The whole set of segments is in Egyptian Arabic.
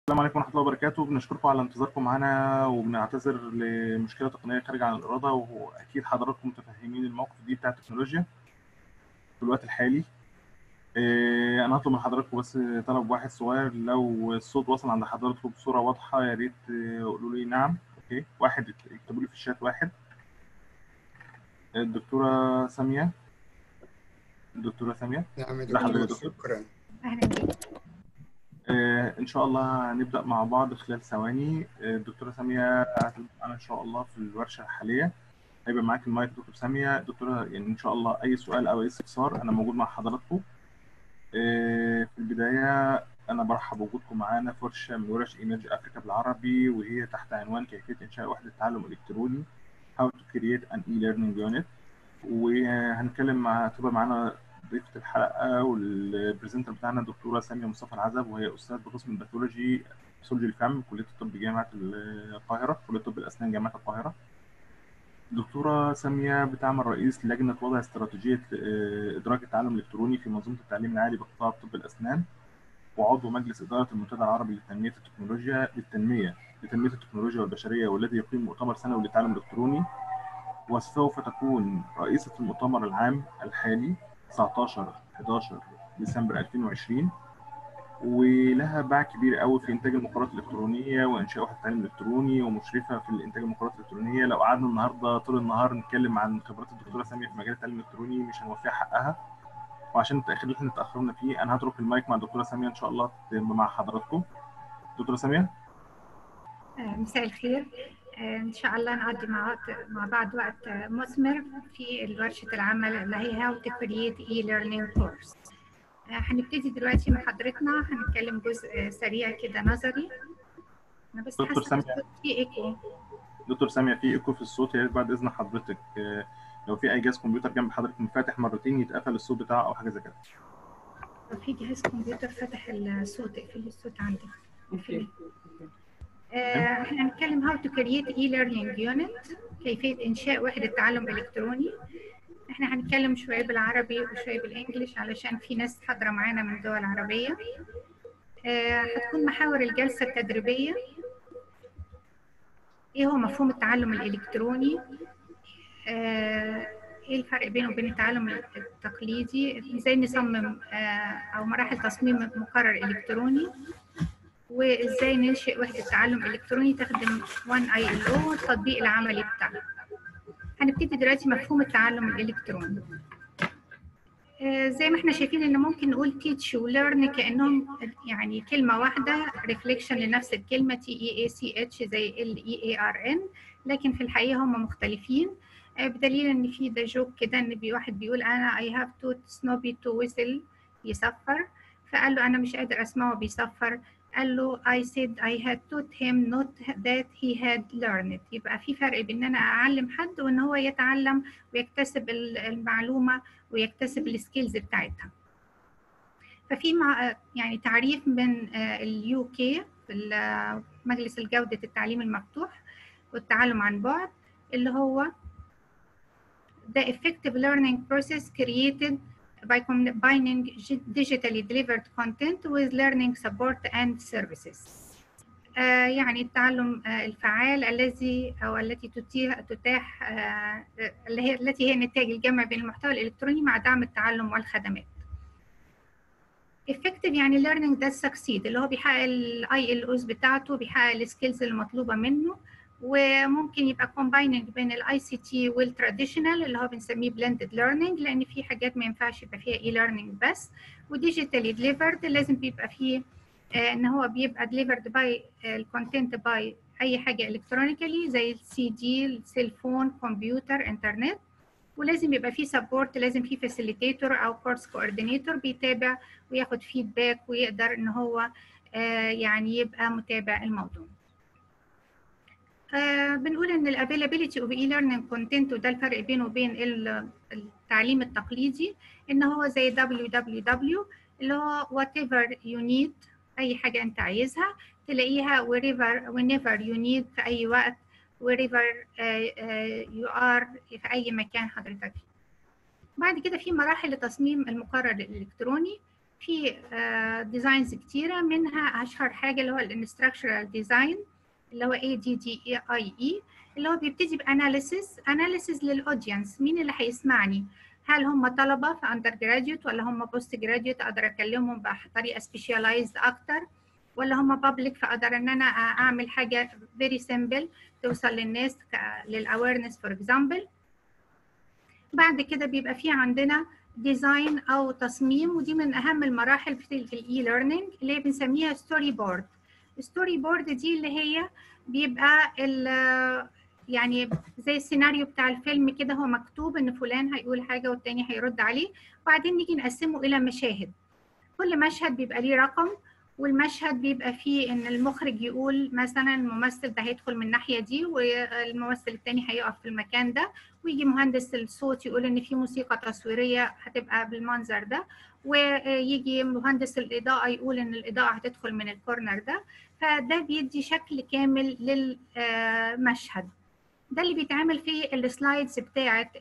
السلام عليكم ورحمة الله وبركاته بنشكركم على انتظاركم معانا وبنعتذر لمشكلة تقنية خارجة عن الإرادة وأكيد حضراتكم متفهمين الموقف دي بتاع التكنولوجيا في الوقت الحالي آه، أنا هطلب من حضراتكم بس طلب واحد صغير لو الصوت وصل عند حضراتكم بصورة واضحة يا ريت آه، قولوا لي نعم أوكي واحد اكتبوا لي في الشات واحد الدكتورة سامية الدكتورة سامية نعم يا لا حضرتك يا دكتور دكتور. شكرا اهلا بيك آه، إن شاء الله هنبدأ مع بعض خلال ثواني آه، الدكتورة سامية هتبدأ معانا إن شاء الله في الورشة الحالية هيبقى معاك المايك دكتور سامية دكتورة يعني إن شاء الله أي سؤال أو أي استفسار أنا موجود مع حضراتكم آه، في البداية أنا برحب بوجودكم معانا في ورشة من ورش إيميج أفريكا بالعربي وهي تحت عنوان كيفية إنشاء وحدة تعلم إلكتروني How to create an e-learning unit وهنتكلم مع هتبقى معانا ضيفة الحلقة والبرزنتر بتاعنا الدكتورة سامية مصطفى العزب وهي أستاذ بقسم الباثولوجي باثولوجي الفم كلية الطب جامعة القاهرة كلية طب الأسنان جامعة القاهرة دكتورة سامية بتعمل رئيس لجنة وضع استراتيجية آه، إدراك التعلم الإلكتروني في منظومة التعليم العالي بقطاع طب الأسنان وعضو مجلس إدارة المنتدى العربي لتنمية التكنولوجيا للتنمية لتنمية التكنولوجيا والبشرية والذي يقيم مؤتمر سنوي للتعلم الإلكتروني وسوف تكون رئيسة المؤتمر العام الحالي 19 11 ديسمبر 2020 ولها باع كبير قوي في انتاج المقررات الالكترونيه وانشاء وحده التعليم الالكتروني ومشرفه في الانتاج المقررات الالكترونيه لو قعدنا النهارده طول النهار نتكلم عن خبرات الدكتوره ساميه في مجال التعليم الالكتروني مش هنوفيها حقها وعشان التاخير اللي احنا اتاخرنا فيه انا هترك المايك مع الدكتوره ساميه ان شاء الله تبقى مع حضراتكم دكتوره ساميه آه، مساء الخير آه، ان شاء الله نقضي مع وقت مع بعض وقت آه، مثمر في ورشه العمل اللي هي How to Create E-Learning Course آه، هنبتدي دلوقتي محاضرتنا هنتكلم جزء آه، سريع كده نظري انا بس دكتور حاسه إن سامية. الصوت فيه ايكو دكتور ساميه في ايكو في الصوت يا ريت بعد اذن حضرتك آه، لو في اي جهاز كمبيوتر جنب حضرتك منفتح مرتين يتقفل الصوت بتاعه او حاجه زي كده لو في جهاز كمبيوتر فتح الصوت اقفلي الصوت عندك اقفلي. آه، احنا هنتكلم how to create e-learning unit كيفية إنشاء وحدة تعلم إلكتروني احنا هنتكلم شوية بالعربي وشوية بالإنجليش علشان في ناس حاضرة معانا من دول عربية آه، هتكون محاور الجلسة التدريبية ايه هو مفهوم التعلم الإلكتروني آه، ايه الفرق بينه وبين التعلم التقليدي ازاي نصمم آه، او مراحل تصميم مقرر إلكتروني وازاي ننشئ وحده تعلم الكتروني تخدم 1 اي ال او والتطبيق العملي بتاعها هنبتدي دلوقتي مفهوم التعلم الالكتروني آه، زي ما احنا شايفين ان ممكن نقول teach و learn كانهم يعني كلمه واحده reflection لنفس الكلمه تي اي اي سي اتش زي ال اي اي ار ان لكن في الحقيقه هم مختلفين آه، بدليل ان في ده جوك كده ان بي واحد بيقول انا I have to Snoopy to whistle يصفر فقال له انا مش قادر اسمعه بيصفر قال له I said I had taught him not that he had learned يبقى في فرق بين ان انا اعلم حد وان هو يتعلم ويكتسب ال- المعلومه ويكتسب السكيلز بتاعتها ففي مع يعني تعريف من اليو كي مجلس الجودة التعليم المفتوح والتعلم عن بعد اللي هو the effective learning process created by combining digitally delivered content with learning support and services. آه، يعني التعلم آه، الفعال الذي او التي تتيح تتاح آه، اللي هي التي هي نتاج الجمع بين المحتوى الالكتروني مع دعم التعلم والخدمات. effective يعني learning that succeed اللي هو بيحقق الاي ال اوز بتاعته بيحقق السكيلز المطلوبه منه وممكن يبقى combining بين الاي سي تي والتراديشنال اللي هو بنسميه blended learning لان في حاجات ما ينفعش يبقى فيها اي learning بس وديجيتالي delivered لازم بيبقى فيه آه، ان هو بيبقى delivered by الكونتنت باي اي حاجه الكترونيكالي زي السي دي السيلفون كمبيوتر انترنت ولازم يبقى فيه سبورت لازم فيه فاسيليتيتور او كورس كوردينيتور بيتابع وياخد فيدباك ويقدر ان هو آه، يعني يبقى متابع الموضوع آه، بنقول ان الافيلابيلتي اوف اي ليرنينج كونتنت وده الفرق بينه وبين ال- التعليم التقليدي ان هو زي www اللي هو whatever you need اي حاجه انت عايزها تلاقيها wherever whenever you need في اي وقت wherever uh, uh, you are في اي مكان حضرتك فيه بعد كده في مراحل لتصميم المقرر الالكتروني في ديزاينز كتيره منها اشهر حاجه اللي هو الانستراكشرال ديزاين اللي هو اي دي دي اي اي اللي هو بيبتدي باناليسيس اناليسيس للاودينس مين اللي هيسمعني هل هم طلبه في اندر جراديوت ولا هم بوست جراديوت اقدر اكلمهم بطريقه سبيشاليزد اكتر ولا هم بابليك فاقدر ان انا اعمل حاجه فيري سيمبل توصل للناس للاويرنس فور اكزامبل بعد كده بيبقى في عندنا ديزاين او تصميم ودي من اهم المراحل في الاي ليرنينج اللي هي بنسميها ستوري بورد الستوري بورد دي اللي هي بيبقى يعني زي السيناريو بتاع الفيلم كده هو مكتوب ان فلان هيقول حاجه والتاني هيرد عليه وبعدين نيجي نقسمه الى مشاهد كل مشهد بيبقى ليه رقم والمشهد بيبقى فيه ان المخرج يقول مثلا الممثل ده هيدخل من الناحيه دي والممثل التاني هيقف في المكان ده ويجي مهندس الصوت يقول ان في موسيقى تصويريه هتبقى بالمنظر ده ويجي مهندس الاضاءه يقول ان الاضاءه هتدخل من الكورنر ده فده بيدي شكل كامل للمشهد ده اللي بيتعمل في السلايدز بتاعه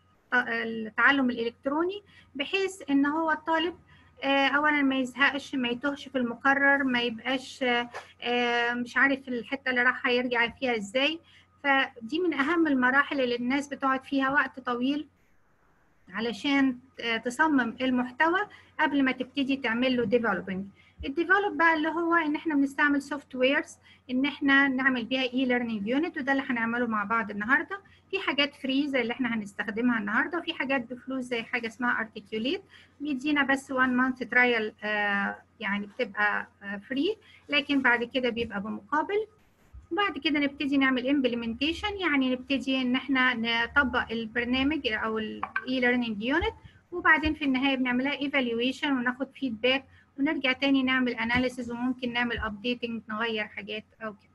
التعلم الالكتروني بحيث ان هو الطالب اولا ما يزهقش ما يتوهش في المقرر ما يبقاش مش عارف الحته اللي راح هيرجع فيها ازاي فدي من اهم المراحل اللي الناس بتقعد فيها وقت طويل علشان تصمم المحتوى قبل ما تبتدي تعمل له ديفلوبينج الديفلوب بقى اللي هو ان احنا بنستعمل سوفت ويرز ان احنا نعمل بيها اي ليرنينج يونت وده اللي هنعمله مع بعض النهارده في حاجات فري زي اللي احنا هنستخدمها النهارده وفي حاجات بفلوس زي حاجه اسمها ارتكيوليت بيدينا بس 1 مانث ترايل يعني بتبقى فري لكن بعد كده بيبقى بمقابل وبعد كده نبتدي نعمل امبلمنتيشن يعني نبتدي ان احنا نطبق البرنامج او الاي ليرنينج يونت وبعدين في النهايه بنعملها ايفالويشن وناخد فيدباك ونرجع تاني نعمل اناليسيز وممكن نعمل ابديتنج نغير حاجات او كده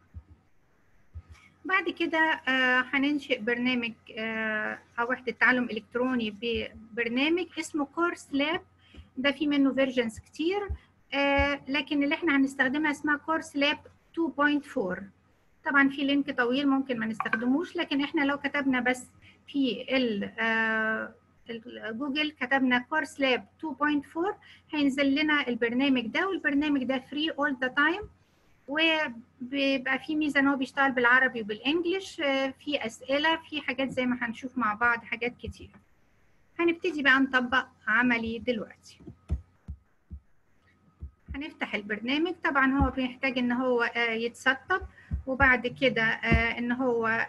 بعد كده آه هننشئ برنامج آه او وحده تعلم الكتروني ببرنامج اسمه كورس لاب ده في منه فيرجنز كتير آه لكن اللي احنا هنستخدمها اسمها كورس لاب 2.4 طبعا في لينك طويل ممكن ما نستخدموش لكن احنا لو كتبنا بس في جوجل كتبنا كورس لاب 2.4 هينزل لنا البرنامج ده والبرنامج ده فري اول ذا تايم وبيبقى في ميزه ان هو بيشتغل بالعربي وبالانجلش في اسئله في حاجات زي ما هنشوف مع بعض حاجات كتير هنبتدي بقى نطبق عملي دلوقتي هنفتح البرنامج طبعا هو بيحتاج ان هو يتسطب وبعد كده ان هو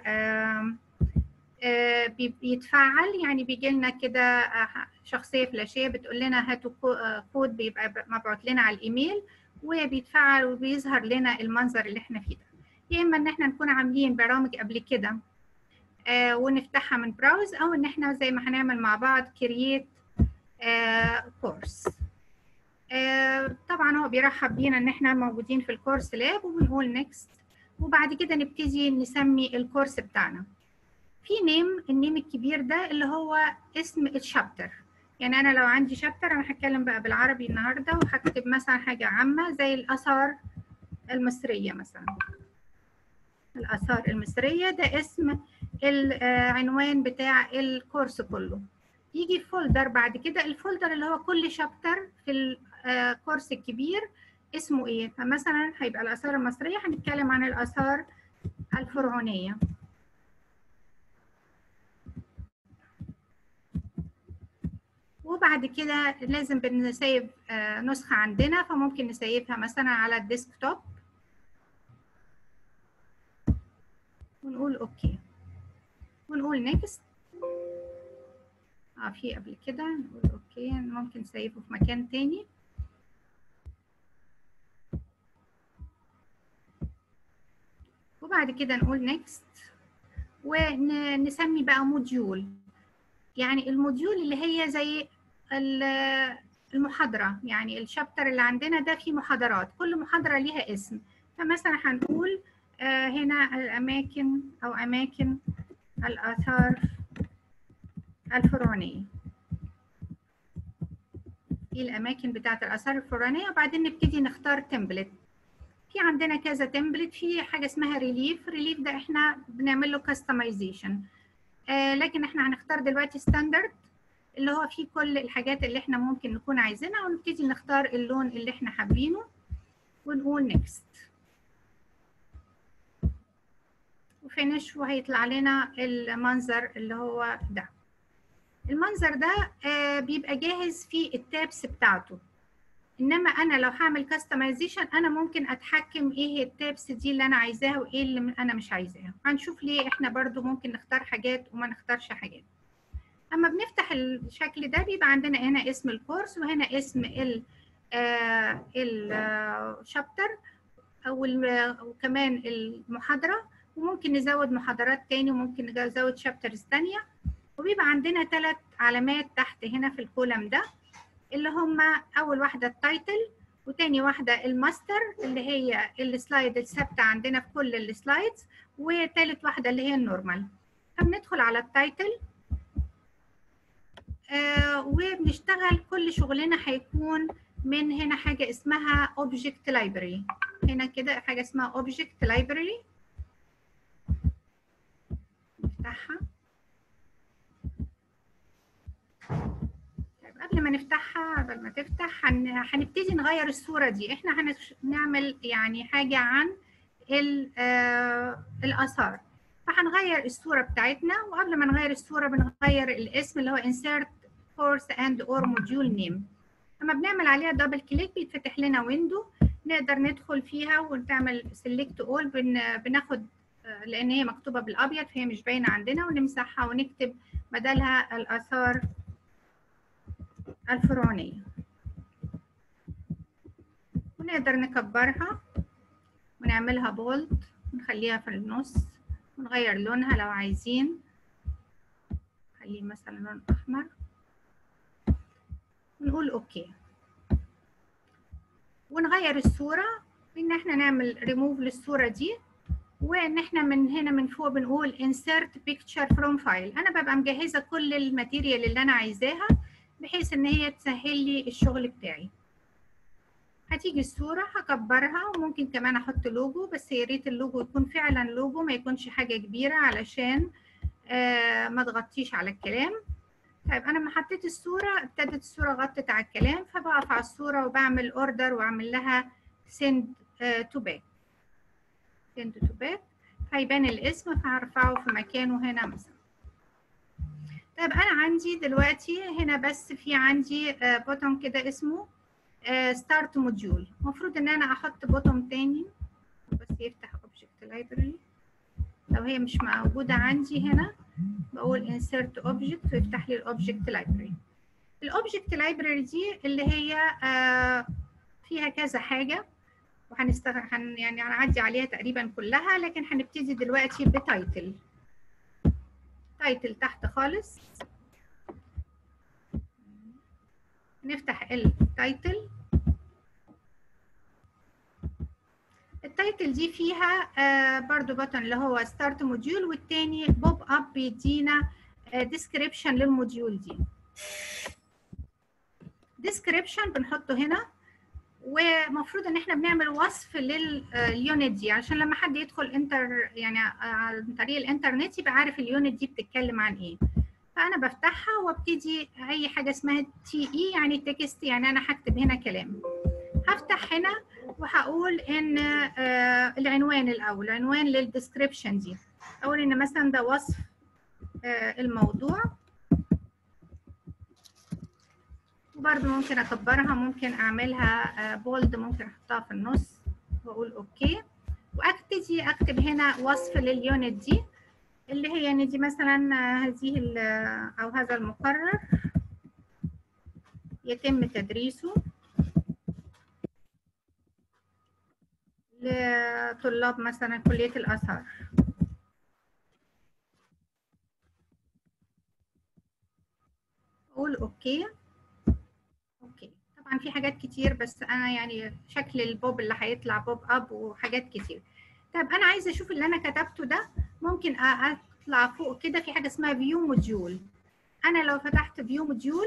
بيتفعل يعني بيجي لنا كده شخصيه فلاشيه بتقول لنا هاتوا كود بيبقى مبعوث لنا على الايميل وبيتفعل وبيظهر لنا المنظر اللي احنا فيه ده يا اما ان احنا نكون عاملين برامج قبل كده آه ونفتحها من براوز او ان احنا زي ما هنعمل مع بعض كرييت كورس آه طبعا هو بيرحب بينا ان احنا موجودين في الكورس لاب وبنقول نيكست وبعد كده نبتدي نسمي الكورس بتاعنا في نيم النيم الكبير ده اللي هو اسم الشابتر يعني انا لو عندي شابتر انا هتكلم بقى بالعربي النهارده وهكتب مثلا حاجه عامه زي الاثار المصريه مثلا الاثار المصريه ده اسم العنوان بتاع الكورس كله يجي فولدر بعد كده الفولدر اللي هو كل شابتر في الكورس الكبير اسمه ايه فمثلا هيبقى الاثار المصريه هنتكلم عن الاثار الفرعونيه وبعد كده لازم بنسيب نسخة عندنا فممكن نسيبها مثلا على الديسكتوب ونقول اوكي ونقول نيكست اه في قبل كده نقول اوكي ممكن نسيبه في مكان تاني وبعد كده نقول نيكست ونسمي بقى موديول يعني الموديول اللي هي زي المحاضرة يعني الشابتر اللي عندنا ده فيه محاضرات كل محاضرة ليها اسم فمثلا هنقول هنا الأماكن أو أماكن الآثار الفرعونية دي الأماكن بتاعت الآثار الفرعونية وبعدين نبتدي نختار تمبلت في عندنا كذا تمبلت في حاجة اسمها ريليف ريليف ده احنا بنعمل له كاستمايزيشن آه لكن احنا هنختار دلوقتي ستاندرد اللي هو فيه كل الحاجات اللي احنا ممكن نكون عايزينها ونبتدي نختار اللون اللي احنا حابينه ونقول نيكست وفينش وهيطلع لنا المنظر اللي هو ده المنظر ده آه بيبقى جاهز في التابس بتاعته انما انا لو هعمل كاستمايزيشن انا ممكن اتحكم ايه التابس دي اللي انا عايزاها وايه اللي انا مش عايزاها هنشوف ليه احنا برضو ممكن نختار حاجات وما نختارش حاجات اما بنفتح الشكل ده بيبقى عندنا هنا اسم الكورس وهنا اسم ال الشابتر او وكمان المحاضره وممكن نزود محاضرات تاني وممكن نزود شابترز تانية وبيبقى عندنا ثلاث علامات تحت هنا في الكولم ده اللي هم اول واحده التايتل وتاني واحده الماستر اللي هي السلايد الثابته عندنا في كل السلايدز وتالت واحده اللي هي النورمال فبندخل على التايتل آه وبنشتغل كل شغلنا هيكون من هنا حاجه اسمها اوبجكت لايبرري هنا كده حاجه اسمها اوبجكت لايبرري نفتحها قبل ما نفتحها قبل ما تفتح هن... هنبتدي نغير الصوره دي احنا هنعمل يعني حاجه عن ال... آه... الاثار فهنغير الصوره بتاعتنا وقبل ما نغير الصوره بنغير الاسم اللي هو insert course and or module name لما بنعمل عليها دبل كليك بيتفتح لنا ويندو نقدر ندخل فيها ونعمل سيلكت اول بن... بناخد لان هي مكتوبه بالابيض فهي مش باينه عندنا ونمسحها ونكتب بدلها الاثار الفرعونيه ونقدر نكبرها ونعملها بولد ونخليها في النص ونغير لونها لو عايزين خليه مثلا لون احمر ونقول اوكي ونغير الصوره ان احنا نعمل ريموف للصوره دي وان احنا من هنا من فوق بنقول insert picture from file انا ببقى مجهزه كل الماتيريال اللي انا عايزاها بحيث ان هي تسهل لي الشغل بتاعي هتيجي الصورة هكبرها وممكن كمان احط لوجو بس يا ريت اللوجو يكون فعلا لوجو ما يكونش حاجة كبيرة علشان آه ما تغطيش على الكلام طيب انا لما حطيت الصورة ابتدت الصورة غطت على الكلام فبقف على الصورة وبعمل اوردر واعمل لها send to back send to back هيبان الاسم فهرفعه في مكانه هنا مثلا طيب انا عندي دلوقتي هنا بس في عندي بوتون كده اسمه ستارت موديول المفروض ان انا احط بوتون تاني بس يفتح اوبجكت لايبرري لو هي مش موجوده عندي هنا بقول insert object ويفتح لي الاوبجكت لايبرري الاوبجكت لايبرري دي اللي هي فيها كذا حاجه وهنستغل هن يعني هنعدي عليها تقريبا كلها لكن هنبتدي دلوقتي بتايتل تايتل تحت خالص نفتح التايتل التايتل دي فيها آه برضو بطن اللي هو ستارت موديول والتاني بوب اب بيدينا ديسكريبشن للموديول دي ديسكريبشن بنحطه هنا ومفروض ان احنا بنعمل وصف لليونت دي عشان لما حد يدخل انتر يعني عن طريق الانترنت يبقى عارف اليونت دي بتتكلم عن ايه فانا بفتحها وابتدي اي حاجه اسمها تي اي يعني تكست يعني انا هكتب هنا كلام هفتح هنا وهقول ان آه العنوان الاول عنوان للديسكريبشن دي اقول ان مثلا ده وصف آه الموضوع وبرده ممكن اكبرها ممكن اعملها بولد ممكن احطها في النص واقول اوكي وابتدي اكتب هنا وصف لليونت دي اللي هي ان دي مثلا هذه او هذا المقرر يتم تدريسه لطلاب مثلا كلية الآثار أقول أوكي أوكي طبعا في حاجات كتير بس أنا يعني شكل البوب اللي هيطلع بوب أب وحاجات كتير طب أنا عايزة أشوف اللي أنا كتبته ده ممكن أطلع فوق كده في حاجة اسمها فيو موديول أنا لو فتحت فيو موديول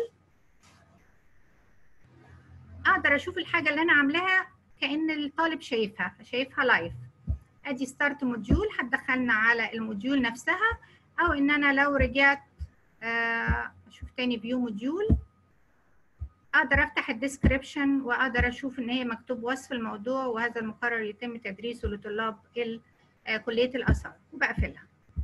أقدر أشوف الحاجة اللي أنا عاملاها كأن الطالب شايفها شايفها لايف ادي ستارت موديول هتدخلنا على الموديول نفسها او ان انا لو رجعت آه اشوف تاني فيو موديول اقدر افتح الديسكريبشن واقدر اشوف ان هي مكتوب وصف الموضوع وهذا المقرر يتم تدريسه لطلاب كليه الاثار وبقفلها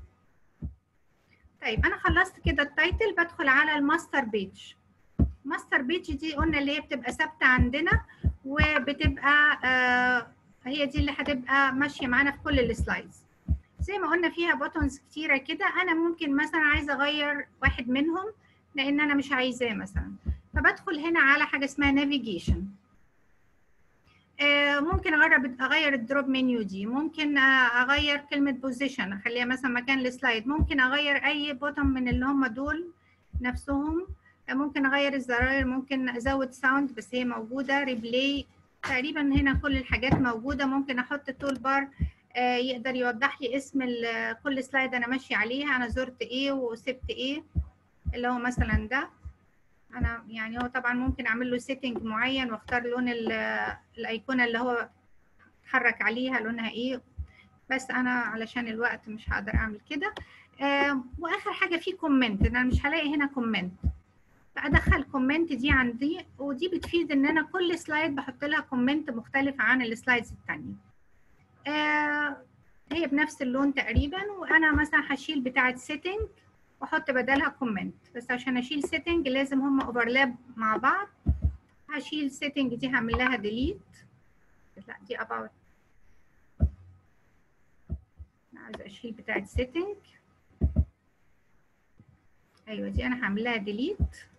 طيب انا خلصت كده التايتل بدخل على الماستر بيج ماستر بيج دي قلنا اللي هي بتبقى ثابته عندنا وبتبقى آه هي دي اللي هتبقى ماشيه معانا في كل السلايدز زي ما قلنا فيها بوتونز كتيره كده انا ممكن مثلا عايزه اغير واحد منهم لان انا مش عايزاه مثلا فبدخل هنا على حاجه اسمها نافيجيشن آه ممكن اغير اغير الدروب منيو دي ممكن اغير كلمه بوزيشن اخليها مثلا مكان السلايد ممكن اغير اي بوتون من اللي هم دول نفسهم ممكن اغير الزراير ممكن ازود ساوند بس هي موجوده ريبلاي تقريبا هنا كل الحاجات موجوده ممكن احط تول بار آه يقدر يوضح لي اسم كل سلايد انا ماشيه عليها انا زرت ايه وسبت ايه اللي هو مثلا ده انا يعني هو طبعا ممكن اعمل له سيتنج معين واختار لون الايقونه اللي هو اتحرك عليها لونها ايه بس انا علشان الوقت مش هقدر اعمل كده آه واخر حاجه في كومنت انا مش هلاقي هنا كومنت فادخل كومنت دي عندي ودي بتفيد ان انا كل سلايد بحط لها كومنت مختلف عن السلايدز الثانيه آه هي بنفس اللون تقريبا وانا مثلا هشيل بتاعه سيتنج واحط بدلها كومنت بس عشان اشيل سيتنج لازم هم اوفرلاب مع بعض هشيل سيتنج دي هعمل لها ديليت لا دي about عايزه اشيل بتاعه سيتنج ايوه دي انا هعمل لها ديليت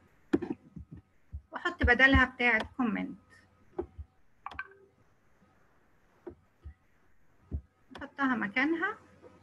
واحط بدلها بتاعه كومنت احطها مكانها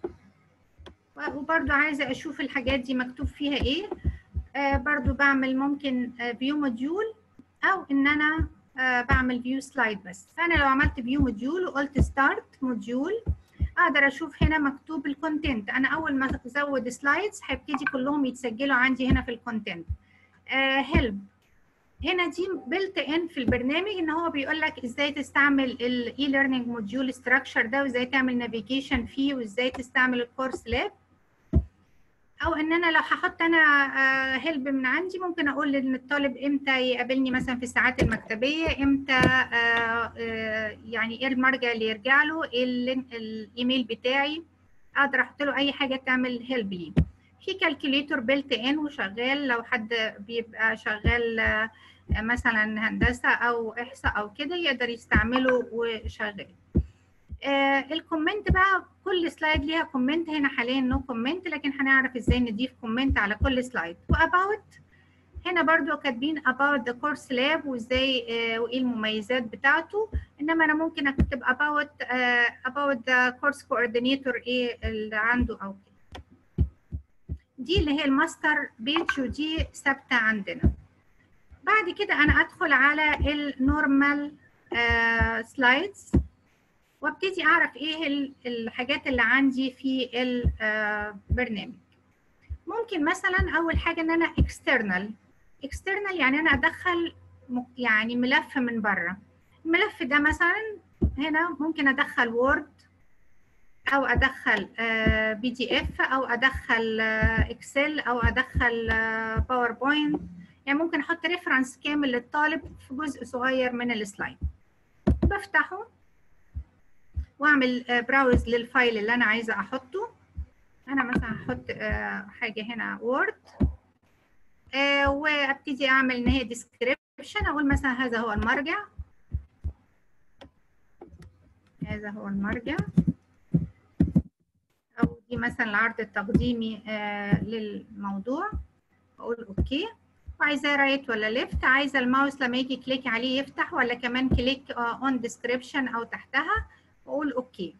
وبرضو عايزه اشوف الحاجات دي مكتوب فيها ايه آه برضو بعمل ممكن فيو آه موديول او ان انا آه بعمل فيو سلايد بس فانا لو عملت فيو موديول وقلت ستارت موديول اقدر اشوف هنا مكتوب الكونتنت انا اول ما ازود سلايدز هيبتدي كلهم يتسجلوا عندي هنا في الكونتنت هيلب هنا دي بيلت ان في البرنامج ان هو بيقول لك ازاي تستعمل الاي ليرنينج موديول ستراكشر ده وازاي تعمل نافيجيشن فيه وازاي تستعمل الكورس لاب او ان انا لو هحط انا هيلب من عندي ممكن اقول ان الطالب امتى يقابلني مثلا في الساعات المكتبيه امتى يعني ايه المرجع اللي يرجع له ايه الايميل بتاعي اقدر احط له اي حاجه تعمل هيلب لي في كالكوليتور بيلت ان وشغال لو حد بيبقى شغال مثلا هندسه او احصاء او كده يقدر يستعمله وشغال آه الكومنت بقى كل سلايد ليها كومنت هنا حاليا نو كومنت لكن هنعرف ازاي نضيف كومنت على كل سلايد واباوت هنا برضو كاتبين about the course lab وازاي آه وايه المميزات بتاعته انما انا ممكن اكتب about آه about the course coordinator ايه اللي عنده او كده دي اللي هي الماستر بيج ودي ثابته عندنا بعد كده انا ادخل على النورمال سلايدز وابتدي اعرف ايه الحاجات اللي عندي في البرنامج ممكن مثلا اول حاجه ان انا اكسترنال اكسترنال يعني انا ادخل يعني ملف من بره الملف ده مثلا هنا ممكن ادخل وورد او ادخل بي دي اف او ادخل اكسل او ادخل باوربوينت يعني ممكن احط ريفرنس كامل للطالب في جزء صغير من السلايد بفتحه واعمل براوز للفايل اللي انا عايزه احطه انا مثلا هحط حاجه هنا وورد وابتدي اعمل ان هي ديسكريبشن اقول مثلا هذا هو المرجع هذا هو المرجع او دي مثلا العرض التقديمي للموضوع اقول اوكي وعايزاه رايت ولا ليفت عايزه الماوس لما يجي كليك عليه يفتح ولا كمان كليك اون ديسكريبشن او تحتها واقول اوكي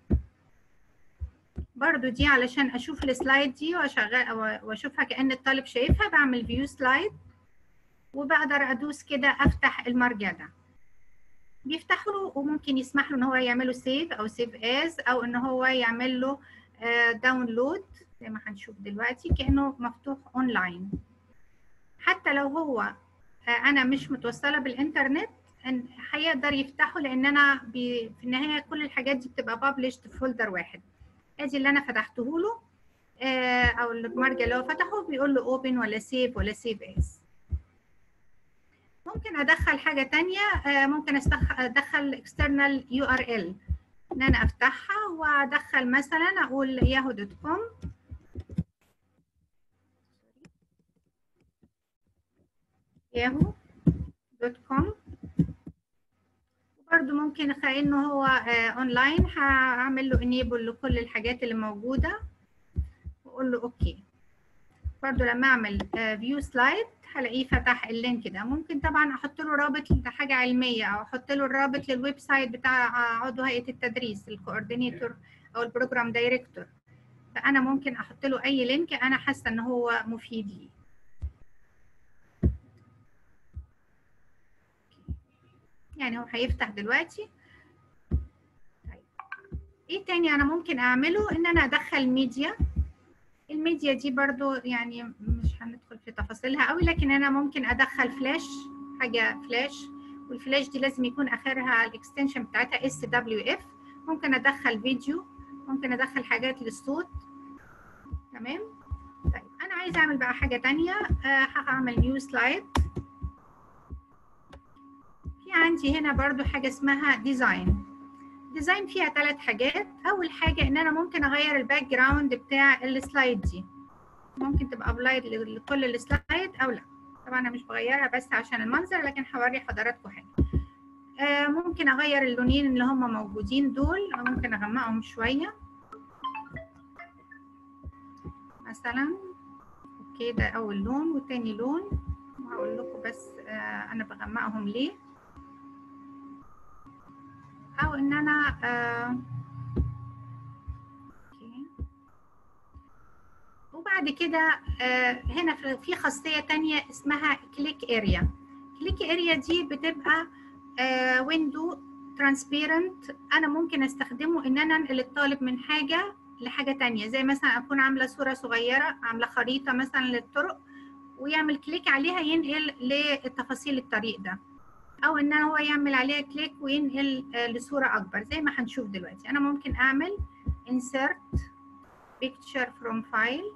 برضو دي علشان اشوف السلايد دي واشغل واشوفها كان الطالب شايفها بعمل فيو سلايد وبقدر ادوس كده افتح المرجع ده بيفتح له وممكن يسمح له ان هو يعمله سيف او سيف از او ان هو يعمل له داونلود زي ما هنشوف دلوقتي كانه مفتوح اونلاين حتى لو هو انا مش متوصله بالانترنت هيقدر يفتحه لان انا في النهايه كل الحاجات دي بتبقى بابلشد في فولدر واحد ادي اللي انا فتحته له او المرجع اللي هو فتحه بيقول له اوبن ولا سيف ولا سيف اس ممكن ادخل حاجه تانية ممكن ادخل اكسترنال يو ار ال ان انا افتحها وادخل مثلا اقول ياهو دوت كوم ياهو دوت كوم وبرده ممكن انه هو اونلاين هعمل له انيبل لكل الحاجات اللي موجوده واقول له اوكي برضو لما اعمل فيو سلايد هلاقيه فتح اللينك ده ممكن طبعا احط له رابط لحاجه علميه او احط له الرابط للويب سايت بتاع عضو هيئه التدريس الكوردينيتور او البروجرام دايركتور فانا ممكن احط له اي لينك انا حاسه ان هو مفيد لي يعني هو هيفتح دلوقتي طيب ايه تاني انا ممكن اعمله ان انا ادخل ميديا الميديا دي برضو يعني مش هندخل في تفاصيلها قوي لكن انا ممكن ادخل فلاش حاجه فلاش والفلاش دي لازم يكون اخرها الاكستنشن بتاعتها اس دبليو اف ممكن ادخل فيديو ممكن ادخل حاجات للصوت تمام طيب انا عايزه اعمل بقى حاجه تانية آه هعمل نيو سلايد في عندي هنا برضو حاجه اسمها ديزاين ديزاين فيها ثلاث حاجات اول حاجه ان انا ممكن اغير الباك جراوند بتاع السلايد دي ممكن تبقى ابلايد لكل السلايد او لا طبعا انا مش بغيرها بس عشان المنظر لكن هوري حضراتكم حاجه آه ممكن اغير اللونين اللي هم موجودين دول ممكن اغمقهم شويه مثلا اوكي ده اول لون وتاني لون وهقول لكم بس آه انا بغمقهم ليه او ان انا آه وبعد كده آه هنا في خاصية تانية اسمها كليك اريا كليك اريا دي بتبقى آه ويندو ترانسبيرنت انا ممكن استخدمه ان انا انقل الطالب من حاجة لحاجة تانية زي مثلا اكون عاملة صورة صغيرة عاملة خريطة مثلا للطرق ويعمل كليك عليها ينقل لتفاصيل الطريق ده او ان هو يعمل عليها كليك وينقل لصوره اكبر زي ما هنشوف دلوقتي انا ممكن اعمل insert picture from file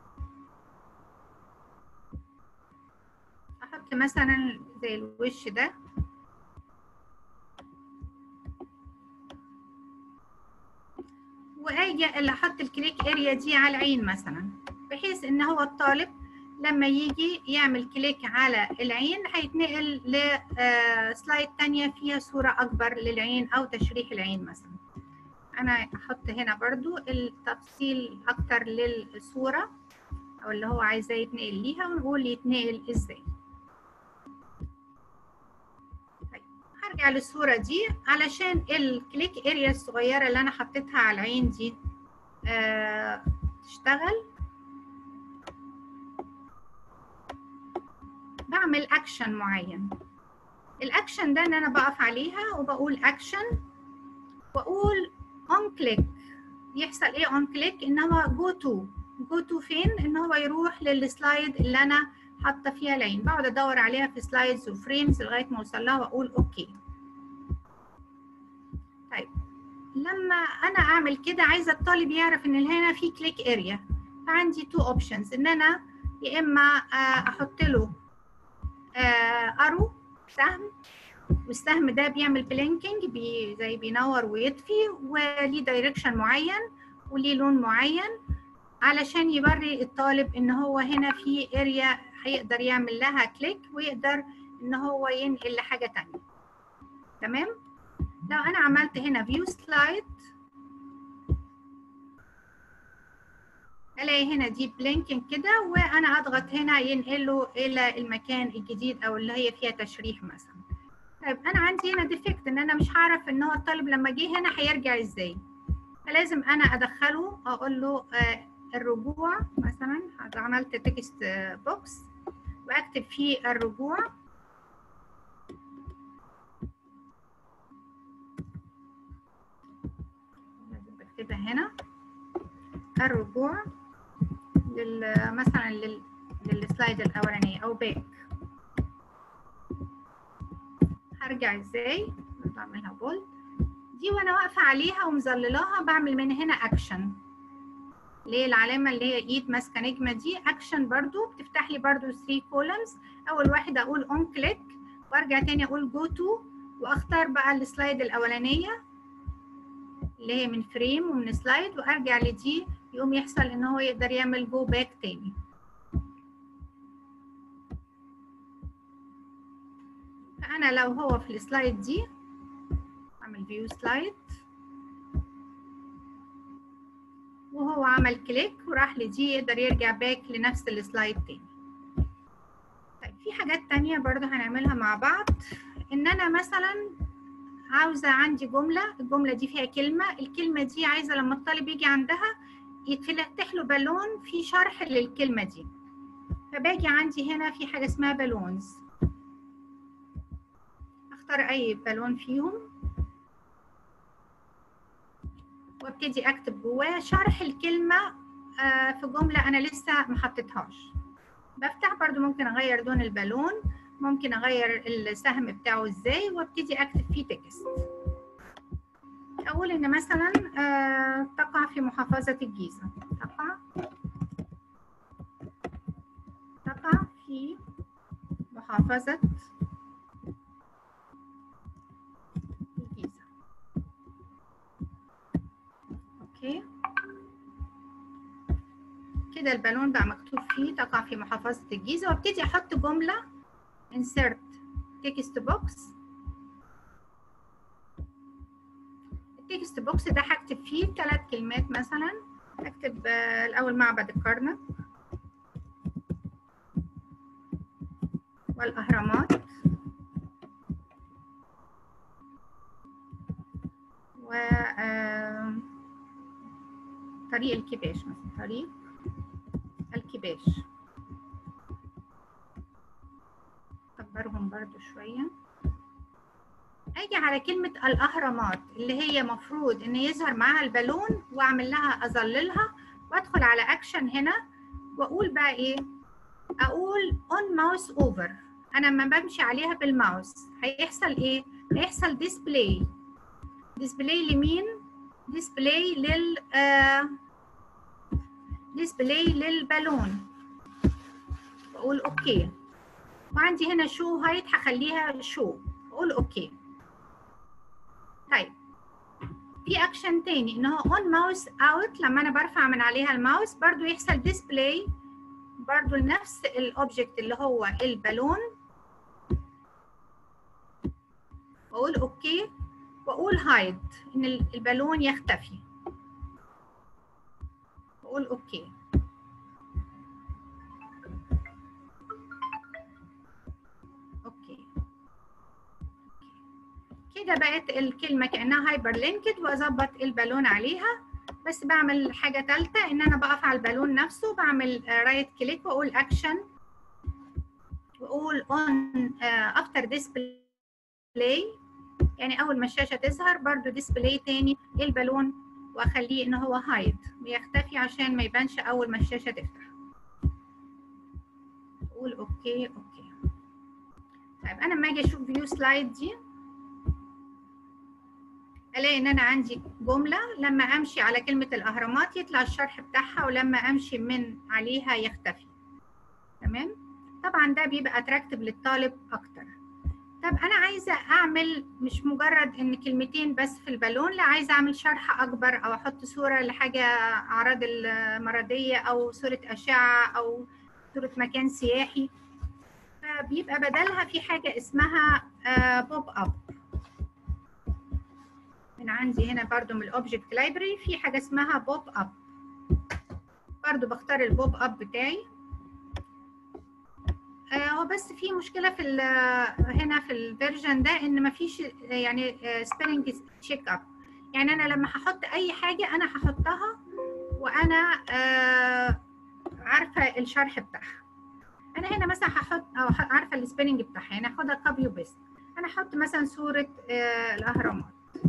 احط مثلا زي الوش ده واجي اللي احط الكليك اريا دي على العين مثلا بحيث ان هو الطالب لما يجي يعمل كليك على العين هيتنقل لسلايد تانية فيها صورة أكبر للعين أو تشريح العين مثلا أنا أحط هنا برضو التفصيل أكتر للصورة أو اللي هو عايزاه يتنقل ليها ونقول يتنقل إزاي طيب هرجع للصورة دي علشان الكليك اريا الصغيرة اللي أنا حطيتها على العين دي آه تشتغل بعمل اكشن معين الاكشن ده ان انا بقف عليها وبقول اكشن واقول اون كليك يحصل ايه اون كليك ان هو جو تو جو تو فين ان هو يروح للسلايد اللي انا حاطه فيها العين بقعد ادور عليها في سلايدز وفريمز لغايه ما اوصل لها واقول اوكي طيب لما انا اعمل كده عايزه الطالب يعرف ان هنا في كليك اريا فعندي تو اوبشنز ان انا يا اما احط له ارو سهم والسهم ده بيعمل بلينكينج بي زي بينور ويطفي وليه دايركشن معين وليه لون معين علشان يوري الطالب ان هو هنا في اريا هيقدر يعمل لها كليك ويقدر ان هو ينقل لحاجه تانية تمام لو انا عملت هنا فيو سلايد الاقي هنا دي بلينكينج كده وانا اضغط هنا ينقله الى المكان الجديد او اللي هي فيها تشريح مثلا طيب انا عندي هنا ديفكت ان انا مش هعرف ان هو الطالب لما جه هنا هيرجع ازاي فلازم انا ادخله اقول له آه الرجوع مثلا عملت تكست بوكس واكتب فيه الرجوع لازم بكتبها هنا الرجوع لل مثلا لل للسلايد الاولانيه او باك هرجع ازاي بعملها بولد دي وانا واقفه عليها ومظللاها بعمل من هنا اكشن اللي هي العلامه اللي هي ايد ماسكه نجمه دي اكشن برضو بتفتح لي برضو 3 كولمز اول واحده اقول اون كليك وارجع تاني اقول جو تو واختار بقى السلايد الاولانيه اللي هي من فريم ومن سلايد وارجع لدي يقوم يحصل ان هو يقدر يعمل جو باك تاني فانا لو هو في السلايد دي اعمل فيو سلايد وهو عمل كليك وراح لدي يقدر يرجع باك لنفس السلايد تاني طيب في حاجات تانية برضو هنعملها مع بعض ان انا مثلا عاوزة عندي جملة الجملة دي فيها كلمة الكلمة دي عايزة لما الطالب يجي عندها يتفتح له بالون في شرح للكلمة دي فباجي عندي هنا في حاجة اسمها بالونز اختار اي بالون فيهم وابتدي اكتب جواه شرح الكلمة في جملة انا لسه ما حطيتهاش بفتح برضو ممكن اغير لون البالون ممكن اغير السهم بتاعه ازاي وابتدي اكتب فيه تكست اقول ان مثلا تقع في محافظة الجيزة تقع تقع في محافظة الجيزة اوكي كده البالون بقى مكتوب فيه تقع في محافظة الجيزة وابتدي احط جملة insert text box التكست بوكس ده هكتب فيه ثلاث كلمات مثلا هكتب الاول معبد الكرنك والاهرامات و طريق الكباش مثلا طريق الكباش اكبرهم برضو شويه اجي على كلمه الاهرامات اللي هي مفروض ان يظهر معاها البالون واعمل لها اظللها وادخل على اكشن هنا واقول بقى ايه اقول اون ماوس اوفر انا لما بمشي عليها بالماوس هيحصل ايه هيحصل ديسبلاي ديسبلاي لمين ديسبلاي لل آه ديسبلاي للبالون بقول اوكي وعندي هنا شو هايت هخليها شو اقول اوكي طيب في اكشن تاني ان هو اون ماوس اوت لما انا برفع من عليها الماوس برضو يحصل ديسبلاي برضو لنفس الاوبجكت اللي هو البالون واقول اوكي واقول هايد ان البالون يختفي واقول اوكي اوكي كده بقت الكلمه كانها هايبر لينكد واظبط البالون عليها بس بعمل حاجه ثالثه ان انا بقف على البالون نفسه بعمل رايت كليك واقول اكشن واقول اون افتر ديسبلاي يعني اول ما الشاشه تظهر برضو ديسبلاي تاني البالون واخليه ان هو هايد ويختفي عشان ما يبانش اول ما الشاشه تفتح اقول اوكي اوكي طيب انا لما اجي اشوف فيو سلايد دي الاقي ان انا عندي جمله لما امشي على كلمه الاهرامات يطلع الشرح بتاعها ولما امشي من عليها يختفي تمام طبعا ده بيبقى اتراكتيف للطالب اكتر طب انا عايزه اعمل مش مجرد ان كلمتين بس في البالون لا عايزه اعمل شرح اكبر او احط صوره لحاجه اعراض المرضيه او صوره اشعه او صوره مكان سياحي فبيبقى بدلها في حاجه اسمها بوب اب من عندي هنا برضو من الاوبجكت لايبرري في حاجه اسمها بوب اب برضو بختار البوب اب بتاعي هو آه بس في مشكله في هنا في الفيرجن ده ان مفيش يعني سبيلنج تشيك اب يعني انا لما هحط اي حاجه انا هحطها وانا آه عارفه الشرح بتاعها انا هنا مثلا هحط او عارفه السبيلنج بتاعها يعني هاخدها كوبي وبيست انا هحط مثلا صوره آه الاهرامات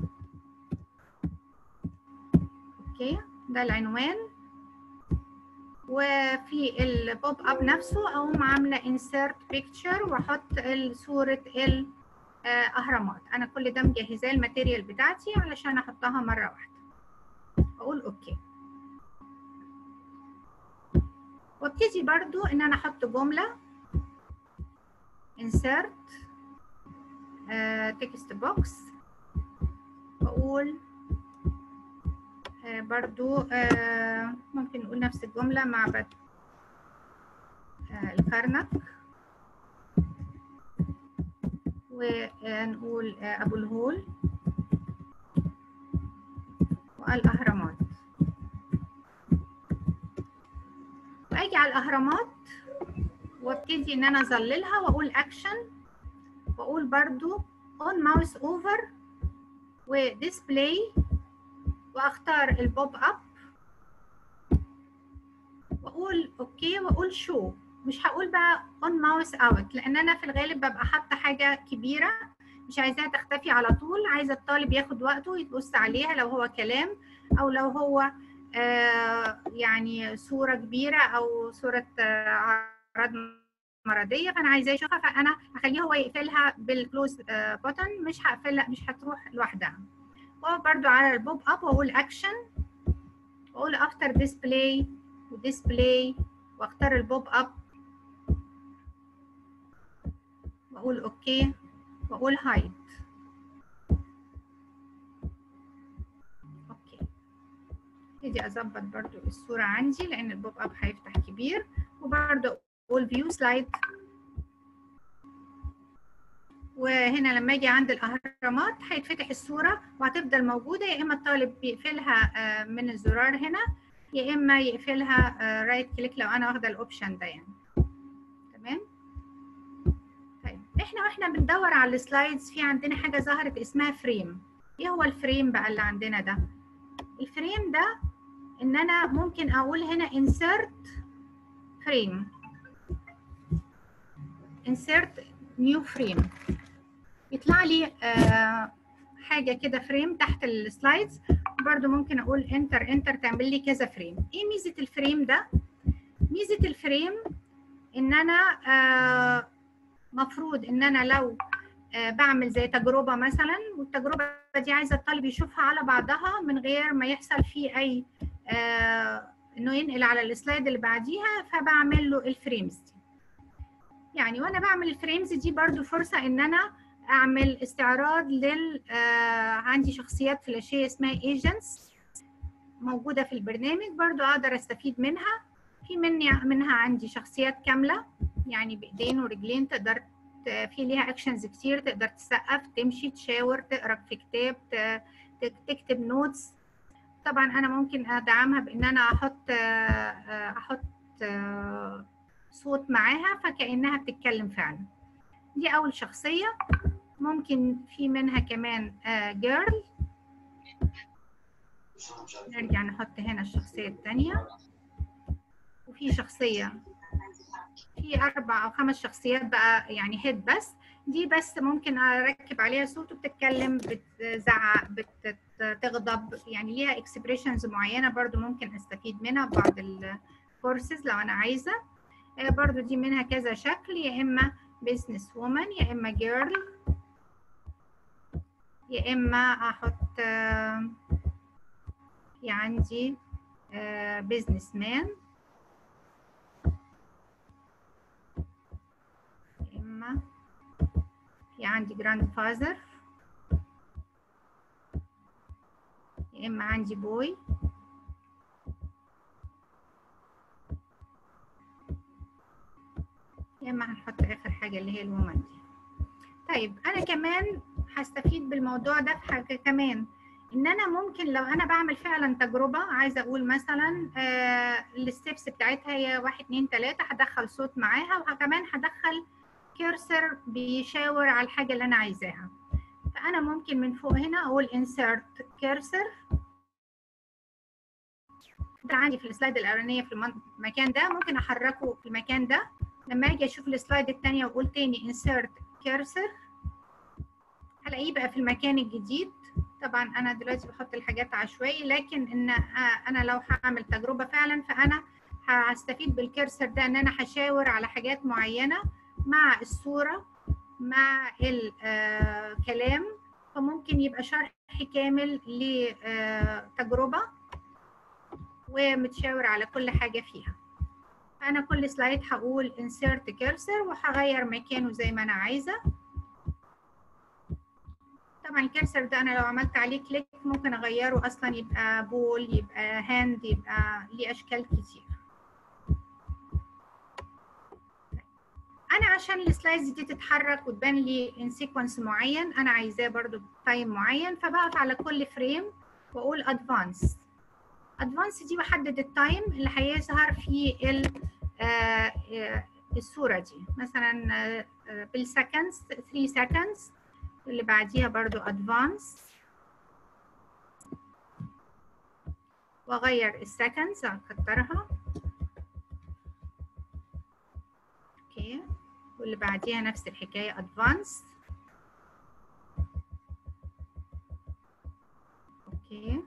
اوكي ده العنوان وفي البوب اب نفسه اقوم عامله انسيرت بيكتشر واحط صوره الاهرامات انا كل ده مجهزاه الماتيريال بتاعتي علشان احطها مره واحده اقول اوكي وابتدي برضو ان انا احط جمله insert تكست بوكس واقول آه برضو آه ممكن نقول نفس الجمله معبد آه الكرنك ونقول ابو الهول والاهرامات واجي على الاهرامات وابتدي ان انا اظللها واقول اكشن واقول برضو اون ماوس اوفر وديسبلاي واختار البوب اب واقول اوكي واقول شو مش هقول بقى اون ماوس اوت لان انا في الغالب ببقى حاطه حاجه كبيره مش عايزاها تختفي على طول عايزه الطالب ياخد وقته يبص عليها لو هو كلام او لو هو آه يعني صوره كبيره او صوره آه عرض مرضيه فانا عايزاه يشوفها فانا هخليه هو يقفلها بالكلوز بوتن مش هقفلها مش هتروح لوحدها وبرده على البوب اب واقول اكشن واقول افتر ديسبلاي وديسبلاي واختار البوب اب واقول اوكي واقول هايد اوكي ابتدي اظبط برضو الصوره عندي لان البوب اب هيفتح كبير وبرضو اقول فيو سلايد وهنا لما اجي عند الاهرامات هيتفتح الصوره وهتفضل موجوده يا اما الطالب بيقفلها من الزرار هنا يا اما يقفلها رايت كليك لو انا واخده الاوبشن ده يعني تمام طيب احنا واحنا بندور على السلايدز في عندنا حاجه ظهرت اسمها فريم ايه هو الفريم بقى اللي عندنا ده الفريم ده ان انا ممكن اقول هنا insert frame insert new frame يطلع لي آه حاجه كده فريم تحت السلايدز برضو ممكن اقول انتر انتر تعمل لي كذا فريم ايه ميزه الفريم ده ميزه الفريم ان انا آه مفروض ان انا لو آه بعمل زي تجربه مثلا والتجربه دي عايزه الطالب يشوفها على بعضها من غير ما يحصل فيه اي آه انه ينقل على السلايد اللي بعديها فبعمل له الفريمز دي يعني وانا بعمل الفريمز دي برضو فرصه ان انا اعمل استعراض لل آه عندي شخصيات فلاشيه اسمها ايجنتس موجوده في البرنامج برضو اقدر استفيد منها في مني منها عندي شخصيات كامله يعني بايدين ورجلين تقدر في ليها اكشنز كتير تقدر تسقف تمشي تشاور تقرا في كتاب تكتب نوتس طبعا انا ممكن ادعمها بان انا احط احط صوت معاها فكانها بتتكلم فعلا دي اول شخصيه ممكن في منها كمان جيرل نرجع نحط هنا الشخصيه الثانيه وفي شخصيه في اربع او خمس شخصيات بقى يعني هيد بس دي بس ممكن اركب عليها صوت وبتتكلم بتزعق بتغضب يعني ليها اكسبريشنز معينه برضو ممكن استفيد منها في بعض الكورسز لو انا عايزه برضو دي منها كذا شكل يا اما بيزنس وومن يا اما جيرل يا اما احط في عندي بيزنس مان يا اما في عندي جراند فازر يا اما عندي بوي يا اما هنحط اخر حاجه اللي هي الومن دي طيب انا كمان هستفيد بالموضوع ده في حاجه كمان ان انا ممكن لو انا بعمل فعلا تجربه عايزه اقول مثلا آه الستبس بتاعتها هي واحد اتنين تلاته هدخل صوت معاها وكمان هدخل كيرسر بيشاور علال الحاجه اللي انا عايزاها فانا ممكن من فوق هنا اقول insert cursor ده عندي في السلايد الاولانيه في المكان ده ممكن احركه في المكان ده لما اجي اشوف السلايد الثانيه واقول تاني insert cursor هلاقيه بقى في المكان الجديد طبعا انا دلوقتي بحط الحاجات عشوائي لكن ان انا لو هعمل تجربه فعلا فانا هستفيد بالكرسر ده ان انا هشاور على حاجات معينه مع الصوره مع الكلام فممكن يبقى شرح كامل لتجربه ومتشاور على كل حاجه فيها انا كل سلايد هقول insert cursor وهغير مكانه زي ما انا عايزه طبعا الكرسر ده انا لو عملت عليه كليك ممكن اغيره اصلا يبقى بول يبقى هاند يبقى ليه اشكال كتير انا عشان السلايدز دي تتحرك وتبان لي ان سيكونس معين انا عايزاه برضو بتايم معين فبقف على كل فريم واقول ادفانس ادفانس دي بحدد التايم اللي هيظهر فيه الصوره دي مثلا بالسكندز 3 سكندز اللي بعديها برضو ادفانس واغير السكندز اكترها اوكي واللي بعديها نفس الحكايه ادفانس اوكي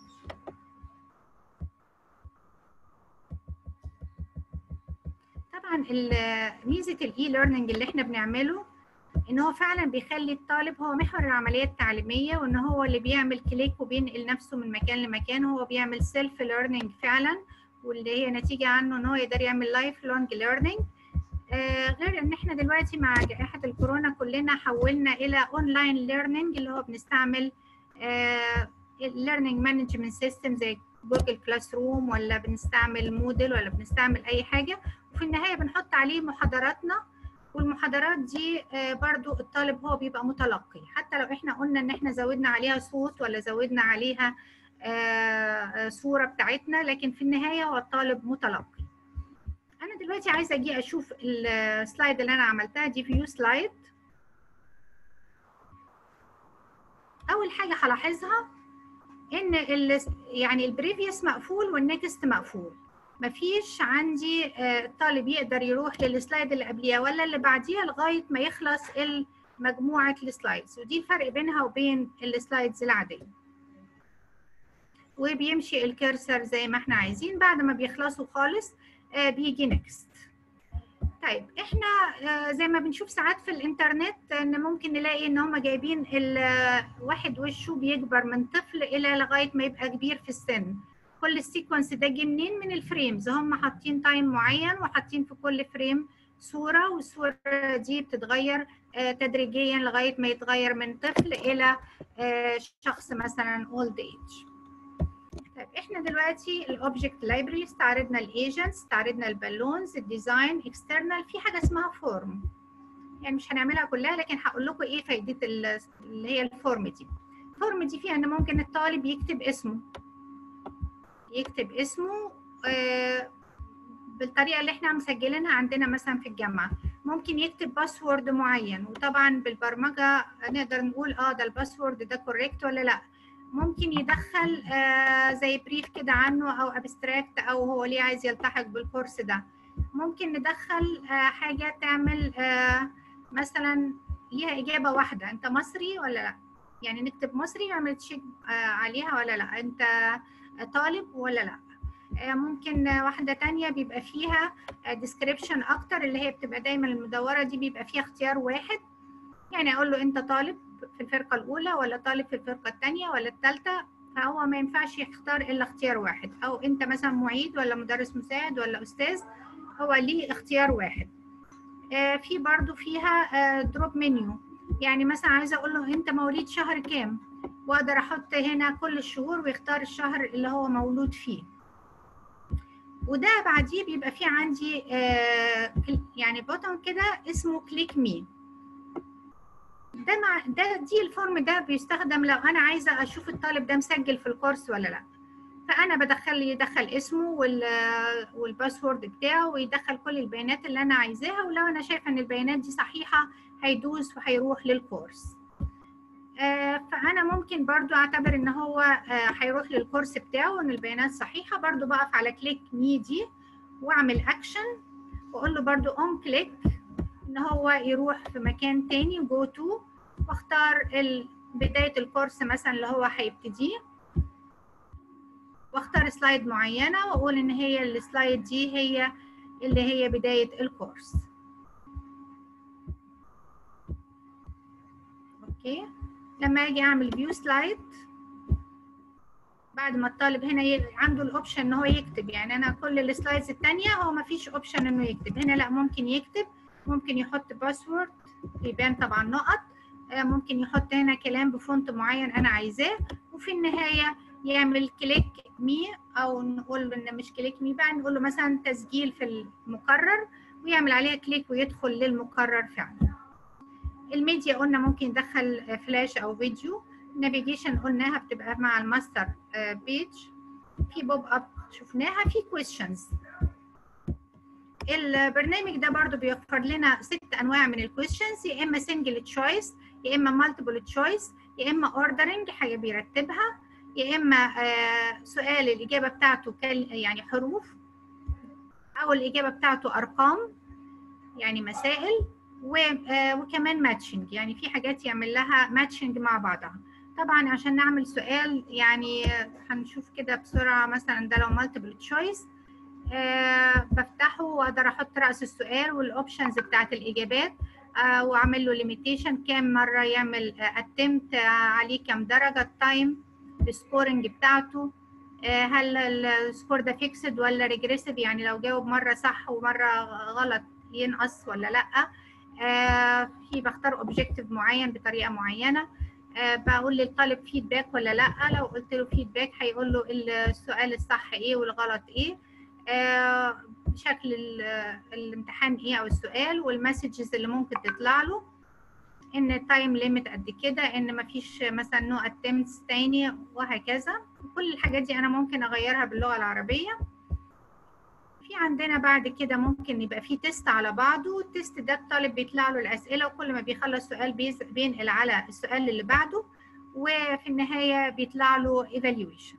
طبعا ميزه الاي ليرنينج اللي احنا بنعمله ان هو فعلا بيخلي الطالب هو محور العمليه التعليميه وان هو اللي بيعمل كليك وبينقل نفسه من مكان لمكان هو بيعمل سيلف ليرنينج فعلا واللي هي نتيجه عنه ان هو يقدر يعمل لايف لونج ليرنينج آه غير ان احنا دلوقتي مع جائحه الكورونا كلنا حولنا الى اونلاين ليرنينج اللي هو بنستعمل ليرنينج مانجمنت سيستم زي جوجل كلاس روم ولا بنستعمل موديل ولا بنستعمل اي حاجه وفي النهايه بنحط عليه محاضراتنا والمحاضرات دي برضو الطالب هو بيبقى متلقي حتى لو احنا قلنا ان احنا زودنا عليها صوت ولا زودنا عليها صورة بتاعتنا لكن في النهاية هو الطالب متلقي انا دلوقتي عايزة اجي اشوف السلايد اللي انا عملتها دي فيو سلايد اول حاجة هلاحظها ان يعني البريفيوس مقفول والنكست مقفول مفيش عندي الطالب يقدر يروح للسلايد اللي قبليها ولا اللي بعديها لغايه ما يخلص مجموعه السلايدز ودي الفرق بينها وبين السلايدز العاديه وبيمشي الكرسر زي ما احنا عايزين بعد ما بيخلصوا خالص بيجي نكست طيب احنا زي ما بنشوف ساعات في الانترنت ان ممكن نلاقي ان هم جايبين الواحد وشه بيكبر من طفل الى لغايه ما يبقى كبير في السن كل السيكونس ده جه منين من الفريمز هم حاطين تايم معين وحاطين في كل فريم صوره والصوره دي بتتغير تدريجيا لغايه ما يتغير من طفل الى شخص مثلا اولد ايج طيب احنا دلوقتي الاوبجكت لايبرري استعرضنا الايجنتس استعرضنا البالونز الديزاين اكسترنال في حاجه اسمها فورم يعني مش هنعملها كلها لكن هقول لكم ايه فايده اللي هي الفورم دي الفورم دي فيها ان ممكن الطالب يكتب اسمه يكتب اسمه بالطريقه اللي احنا مسجلينها عندنا مثلا في الجامعه ممكن يكتب باسورد معين وطبعا بالبرمجه نقدر نقول اه ده الباسورد ده كوريكت ولا لا ممكن يدخل آه زي بريف كده عنه او ابستراكت او هو ليه عايز يلتحق بالكورس ده ممكن ندخل آه حاجه تعمل آه مثلا ليها اجابه واحده انت مصري ولا لا يعني نكتب مصري يعمل تشيك عليها ولا لا انت طالب ولا لا ممكن واحدة تانية بيبقى فيها description أكتر اللي هي بتبقى دايما المدورة دي بيبقى فيها اختيار واحد يعني أقول له أنت طالب في الفرقة الأولى ولا طالب في الفرقة الثانية ولا الثالثة فهو ما ينفعش يختار إلا اختيار واحد أو أنت مثلا معيد ولا مدرس مساعد ولا أستاذ هو ليه اختيار واحد في برضو فيها دروب منيو يعني مثلا عايزة أقول له أنت مواليد شهر كام واقدر احط هنا كل الشهور ويختار الشهر اللي هو مولود فيه وده بعديه بيبقى فيه عندي آه يعني بوتون كده اسمه كليك مي ده مع ده دي الفورم ده بيستخدم لو انا عايزه اشوف الطالب ده مسجل في الكورس ولا لا فانا بدخل يدخل اسمه وال والباسورد بتاعه ويدخل كل البيانات اللي انا عايزاها ولو انا شايفه ان البيانات دي صحيحه هيدوس وهيروح للكورس فانا ممكن برضو اعتبر ان هو هيروح للكورس بتاعه وان البيانات صحيحه برضو بقف على كليك مي دي واعمل اكشن واقول له برضو اون كليك ان هو يروح في مكان تاني جو تو واختار بدايه الكورس مثلا اللي هو هيبتديه واختار سلايد معينه واقول ان هي السلايد دي هي اللي هي بدايه الكورس اوكي لما اجي اعمل فيو سلايد بعد ما الطالب هنا ي... عنده الاوبشن ان هو يكتب يعني انا كل السلايدز الثانيه هو ما فيش اوبشن انه يكتب هنا لا ممكن يكتب ممكن يحط باسورد يبان طبعا نقط ممكن يحط هنا كلام بفونت معين انا عايزاه وفي النهايه يعمل كليك مي او نقول له ان مش كليك مي بقى نقول له مثلا تسجيل في المقرر ويعمل عليها كليك ويدخل للمقرر فعلا الميديا قلنا ممكن يدخل فلاش او فيديو نافيجيشن قلناها بتبقى مع الماستر بيج في بوب اب شفناها في كويشنز البرنامج ده برضو بيوفر لنا ست انواع من الكويشنز يا اما سنجل تشويس يا اما مالتيبل تشويس يا اما اوردرنج حاجه بيرتبها يا اما آه سؤال الاجابه بتاعته يعني حروف او الاجابه بتاعته ارقام يعني مسائل وكمان ماتشنج يعني في حاجات يعمل لها ماتشنج مع بعضها طبعا عشان نعمل سؤال يعني هنشوف كده بسرعه مثلا ده لو مالتيبل تشويس آه بفتحه واقدر احط راس السؤال والاوبشنز بتاعت الاجابات آه واعمل له ليميتيشن كام مره يعمل اتمت آه عليه كام درجه التايم السكورنج بتاعته آه هل السكور ده فيكسد ولا ريجريسيف يعني لو جاوب مره صح ومره غلط ينقص ولا لا آه في بختار اوبجيكتيف معين بطريقه معينه آه بقول للطالب فيدباك ولا لا لو قلت له فيدباك هيقول له السؤال الصح ايه والغلط ايه آه شكل الامتحان ايه او السؤال والمسجز اللي ممكن تطلع له ان تايم ليميت قد كده ان مفيش مثلا نو اتمتس تاني وهكذا كل الحاجات دي انا ممكن اغيرها باللغه العربيه في عندنا بعد كده ممكن يبقى في تيست على بعضه التيست ده الطالب بيطلع له الاسئله وكل ما بيخلص سؤال بينقل على السؤال اللي بعده وفي النهايه بيطلع له ايفالويشن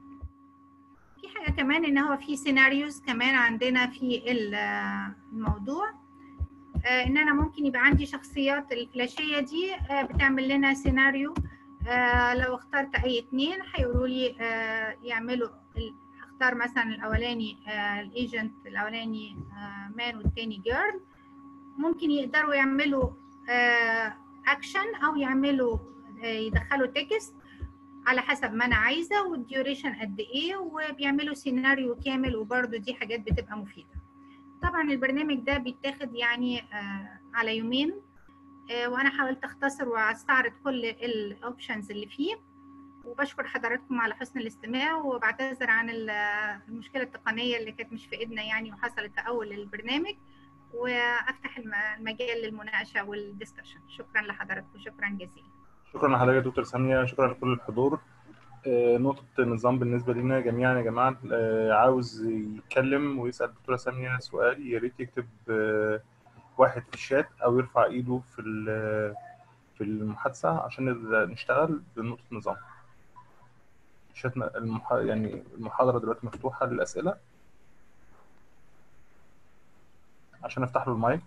في حاجه كمان ان هو في سيناريوز كمان عندنا في الموضوع ان انا ممكن يبقى عندي شخصيات الفلاشيه دي بتعمل لنا سيناريو لو اخترت اي اتنين هيقولوا لي يعملوا اختار مثلا الاولاني الايجنت الاولاني مان والتاني جيرل ممكن يقدروا يعملوا اكشن او يعملوا يدخلوا تكست على حسب ما انا عايزه والديوريشن قد ايه وبيعملوا سيناريو كامل وبرده دي حاجات بتبقى مفيده طبعا البرنامج ده بيتاخد يعني على يومين وانا حاولت اختصر واستعرض كل الاوبشنز اللي فيه وبشكر حضراتكم على حسن الاستماع وبعتذر عن المشكله التقنيه اللي كانت مش في ايدنا يعني وحصلت في اول البرنامج وافتح المجال للمناقشه والدسكشن شكرا لحضراتكم شكرا جزيلا شكرا لحضرتك يا دكتور ساميه شكرا لكل الحضور نقطة النظام بالنسبة لنا جميعا يا جماعة عاوز يتكلم ويسأل الدكتورة سامية سؤال يا ريت يكتب واحد في الشات أو يرفع إيده في في المحادثة عشان نشتغل بنقطة نظام. الشات المح... يعني المحاضرة دلوقتي مفتوحة للأسئلة عشان أفتح له المايك.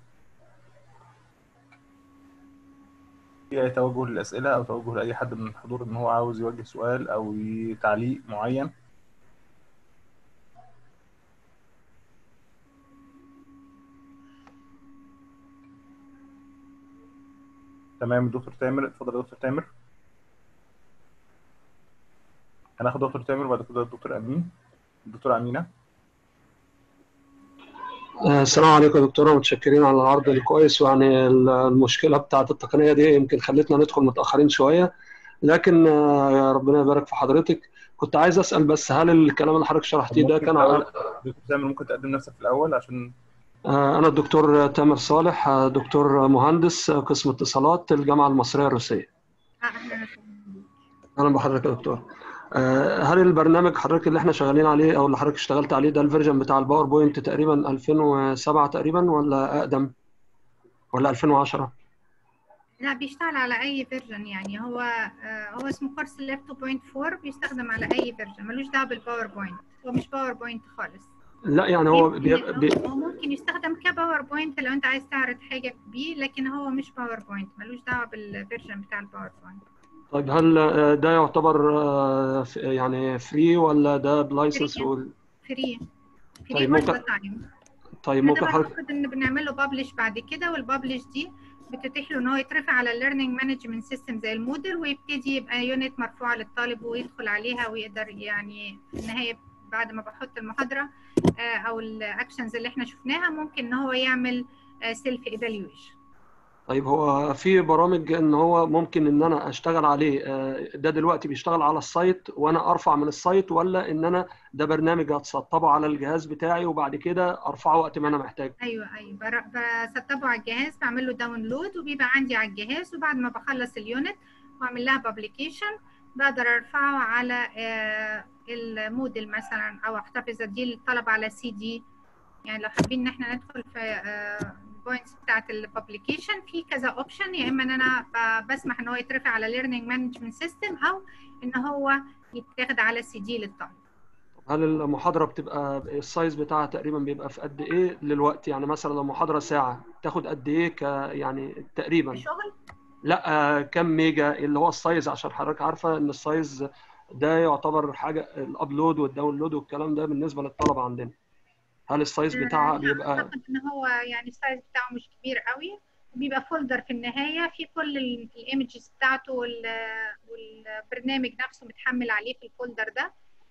في أي توجه للأسئلة أو توجه لأي حد من الحضور إن هو عاوز يوجه سؤال أو تعليق معين تمام دكتور تامر اتفضل يا دكتور تامر هناخد دكتور تامر وبعد كده الدكتور أمين الدكتورة أمينة السلام عليكم يا دكتوره متشكرين على العرض الكويس ويعني المشكله بتاعه التقنيه دي يمكن خلتنا ندخل متاخرين شويه لكن يا ربنا يبارك في حضرتك كنت عايز اسال بس هل الكلام اللي حضرتك شرحتيه ده كان على دكتور تامر ممكن تقدم نفسك في الاول عشان انا الدكتور تامر صالح دكتور مهندس قسم اتصالات الجامعه المصريه الروسيه اهلا بحضرتك يا دكتور هل البرنامج حضرتك اللي احنا شغالين عليه او اللي حضرتك اشتغلت عليه ده الفيرجن بتاع الباوربوينت تقريبا 2007 تقريبا ولا اقدم ولا 2010 لا بيشتغل على اي فيرجن يعني هو هو اسمه كورس لاب 2.4 بيستخدم على اي فيرجن ملوش دعوه بالباوربوينت هو مش باوربوينت خالص لا يعني هو بي... بي... هو ممكن يستخدم كباوربوينت لو انت عايز تعرض حاجه بيه لكن هو مش باوربوينت ملوش دعوه بالفيرجن بتاع الباوربوينت طيب هل ده يعتبر يعني فري ولا ده بلايسنس وال... فري فري طيب ممكن طيب ممكن حضرتك ان بنعمل له ببلش بعد كده والببلش دي بتتيح له ان هو يترفع على الليرنينج مانجمنت سيستم زي الموديل ويبتدي يبقى يونت مرفوعه للطالب ويدخل عليها ويقدر يعني في النهايه بعد ما بحط المحاضره او الاكشنز اللي احنا شفناها ممكن ان هو يعمل سيلف ايفالويشن طيب هو في برامج ان هو ممكن ان انا اشتغل عليه ده دلوقتي بيشتغل على السايت وانا ارفع من السايت ولا ان انا ده برنامج هتسطبه على الجهاز بتاعي وبعد كده ارفعه وقت ما انا محتاج ايوه ايوه بسطبه على الجهاز بعمل له داونلود وبيبقى عندي على الجهاز وبعد ما بخلص اليونت واعمل لها بابليكيشن بقدر ارفعه على الموديل مثلا او احتفظ اديه للطلبه على سي دي يعني لو حابين ان احنا ندخل في البوينتس بتاعت الببليكيشن في كذا اوبشن يا اما ان انا بسمح ان هو يترفع على ليرنينج مانجمنت سيستم او ان هو يتاخد على سي دي للطالب هل المحاضرة بتبقى السايز بتاعها تقريبا بيبقى في قد ايه للوقت يعني مثلا لو محاضرة ساعة تاخد قد ايه ك يعني تقريبا شغل لا كم ميجا اللي هو السايز عشان حضرتك عارفة ان السايز ده يعتبر حاجة الابلود والداونلود والكلام ده بالنسبة للطلبة عندنا هل السايز بتاعها بيبقى اعتقد ان هو يعني السايز بتاعه مش كبير قوي بيبقى فولدر في النهايه في كل الايمجز بتاعته والبرنامج نفسه متحمل عليه في الفولدر ده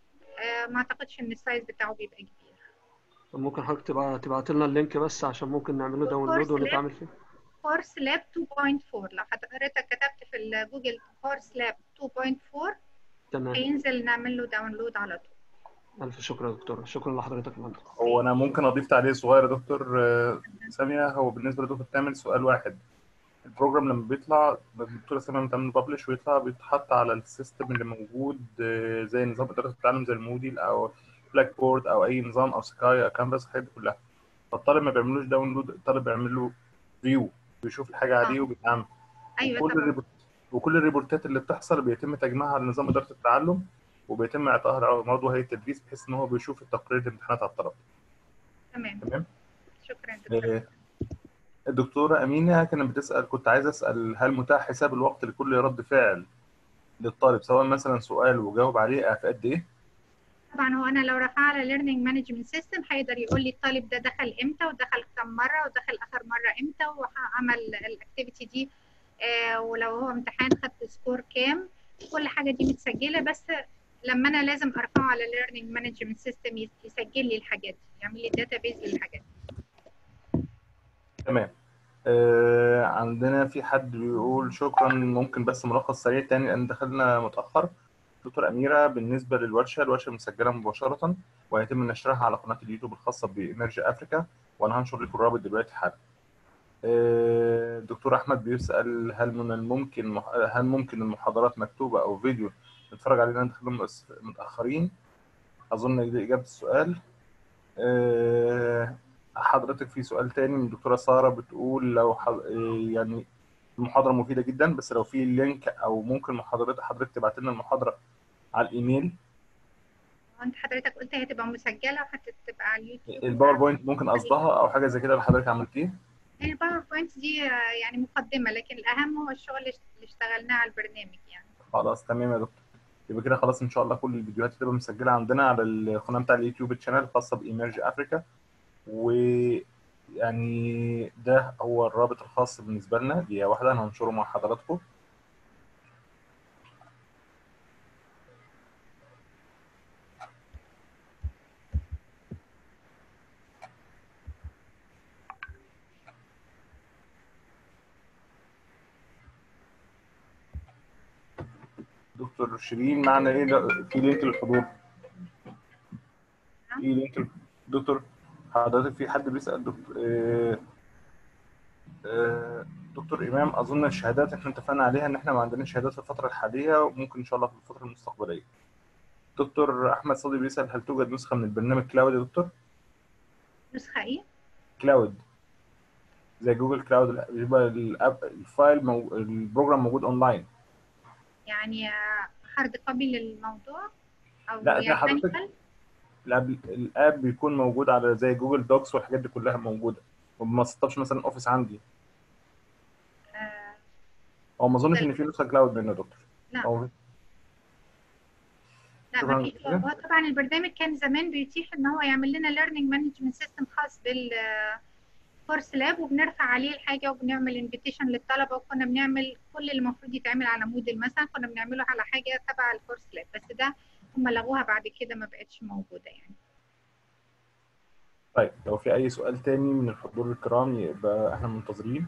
ما اعتقدش ان السايز بتاعه بيبقى كبير ممكن حضرتك تبقى تبعت لنا اللينك بس عشان ممكن نعمله داونلود ولا تعمل فيه كورس لاب 2.4 لو حضرتك كتبت في الجوجل كورس لاب 2.4 تمام هينزل نعمل له داونلود على طول ألف شكر يا دكتور شكرا لحضرتك يا فندم هو انا ممكن اضيف تعليق صغير يا دكتور ساميه هو بالنسبه لدكتور تعمل سؤال واحد البروجرام لما بيطلع الدكتوره ساميه بتعمل ببلش ويطلع بيتحط على السيستم اللي موجود زي نظام اداره التعلم زي الموديل او بلاك بورد او اي نظام او سكاي او كانفاس الحاجات دي كلها فالطالب ما بيعملوش داونلود الطالب بيعمل له فيو بيشوف الحاجه عليه وبيتعامل ايوه وكل الريبورت وكل الريبورتات اللي بتحصل بيتم تجميعها على نظام اداره التعلم وبيتم اعطائها لعضو هيئه التدريس بحيث ان هو بيشوف التقرير الامتحانات على الطلبه. تمام تمام؟ شكرا دكتور. الدكتوره امينه كانت بتسال كنت عايز اسال هل متاح حساب الوقت لكل رد فعل للطالب سواء مثلا سؤال وجاوب عليه في قد ايه؟ طبعا هو انا لو رفع على ليرنينج مانجمنت سيستم هيقدر يقول لي الطالب ده دخل امتى ودخل كم مره ودخل اخر مره امتى وعمل الاكتيفيتي دي آه ولو هو امتحان خدت سكور كام كل حاجه دي متسجله بس لما انا لازم ارفعه على الليرنينج مانجمنت سيستم يسجل لي الحاجات دي يعمل لي داتا بيز للحاجات دي تمام آه عندنا في حد بيقول شكرا ممكن بس ملخص سريع تاني لان دخلنا متاخر دكتور اميره بالنسبه للورشه الورشه مسجله مباشره وهيتم نشرها على قناه اليوتيوب الخاصه بإيمرج افريكا وانا هنشر لكم الرابط دلوقتي حالا آه دكتور احمد بيسال هل من الممكن هل ممكن المحاضرات مكتوبه او فيديو نتفرج علينا ندخل متأخرين أظن دي إجابة السؤال أه حضرتك في سؤال تاني من الدكتورة سارة بتقول لو حض... يعني المحاضرة مفيدة جدا بس لو في لينك أو ممكن محاضرات حضرتك تبعت لنا المحاضرة على الإيميل انت حضرتك قلت هتبقى مسجلة وهتبقى على اليوتيوب الباوربوينت ممكن قصدها أو حاجة زي كده اللي حضرتك عملتيه الباوربوينت دي يعني مقدمة لكن الأهم هو الشغل اللي اشتغلناه على البرنامج يعني خلاص تمام يا دكتور يبقى كده خلاص ان شاء الله كل الفيديوهات هتبقى مسجله عندنا على القناه بتاع اليوتيوب تشانل الخاصه بايمرج افريكا ويعني ده هو الرابط الخاص بالنسبه لنا دقيقه واحده انا هنشره مع حضراتكم دكتور شيرين معنا ايه في لينك للحضور في لينك دكتور حضرتك في حد بيسال دكتور آه آه دكتور امام اظن الشهادات احنا اتفقنا عليها ان احنا ما عندناش شهادات في الفتره الحاليه وممكن ان شاء الله في الفتره المستقبليه دكتور احمد صدي بيسال هل توجد نسخه من البرنامج كلاود يا دكتور نسخه ايه كلاود زي جوجل كلاود يبقى الفايل مو... البروجرام موجود اونلاين يعني هارد كوبي للموضوع او لا ده يعني حضرتك الاب الاب بيكون موجود على زي جوجل دوكس والحاجات دي كلها موجوده وما سطبش مثلا اوفيس عندي آه او ما اظنش ان في نسخه كلاود منه يا دكتور لا أو لا ما في هو طبعا البرنامج كان زمان بيتيح ان هو يعمل لنا ليرنينج مانجمنت سيستم خاص بال كورس لاب وبنرفع عليه الحاجه وبنعمل انفيتيشن للطلبه وكنا بنعمل كل اللي المفروض يتعمل على موديل مثلا كنا بنعمله على حاجه تبع الكورس لاب بس ده هم لغوها بعد كده ما بقتش موجوده يعني طيب لو في اي سؤال تاني من الحضور الكرام يبقى احنا منتظرين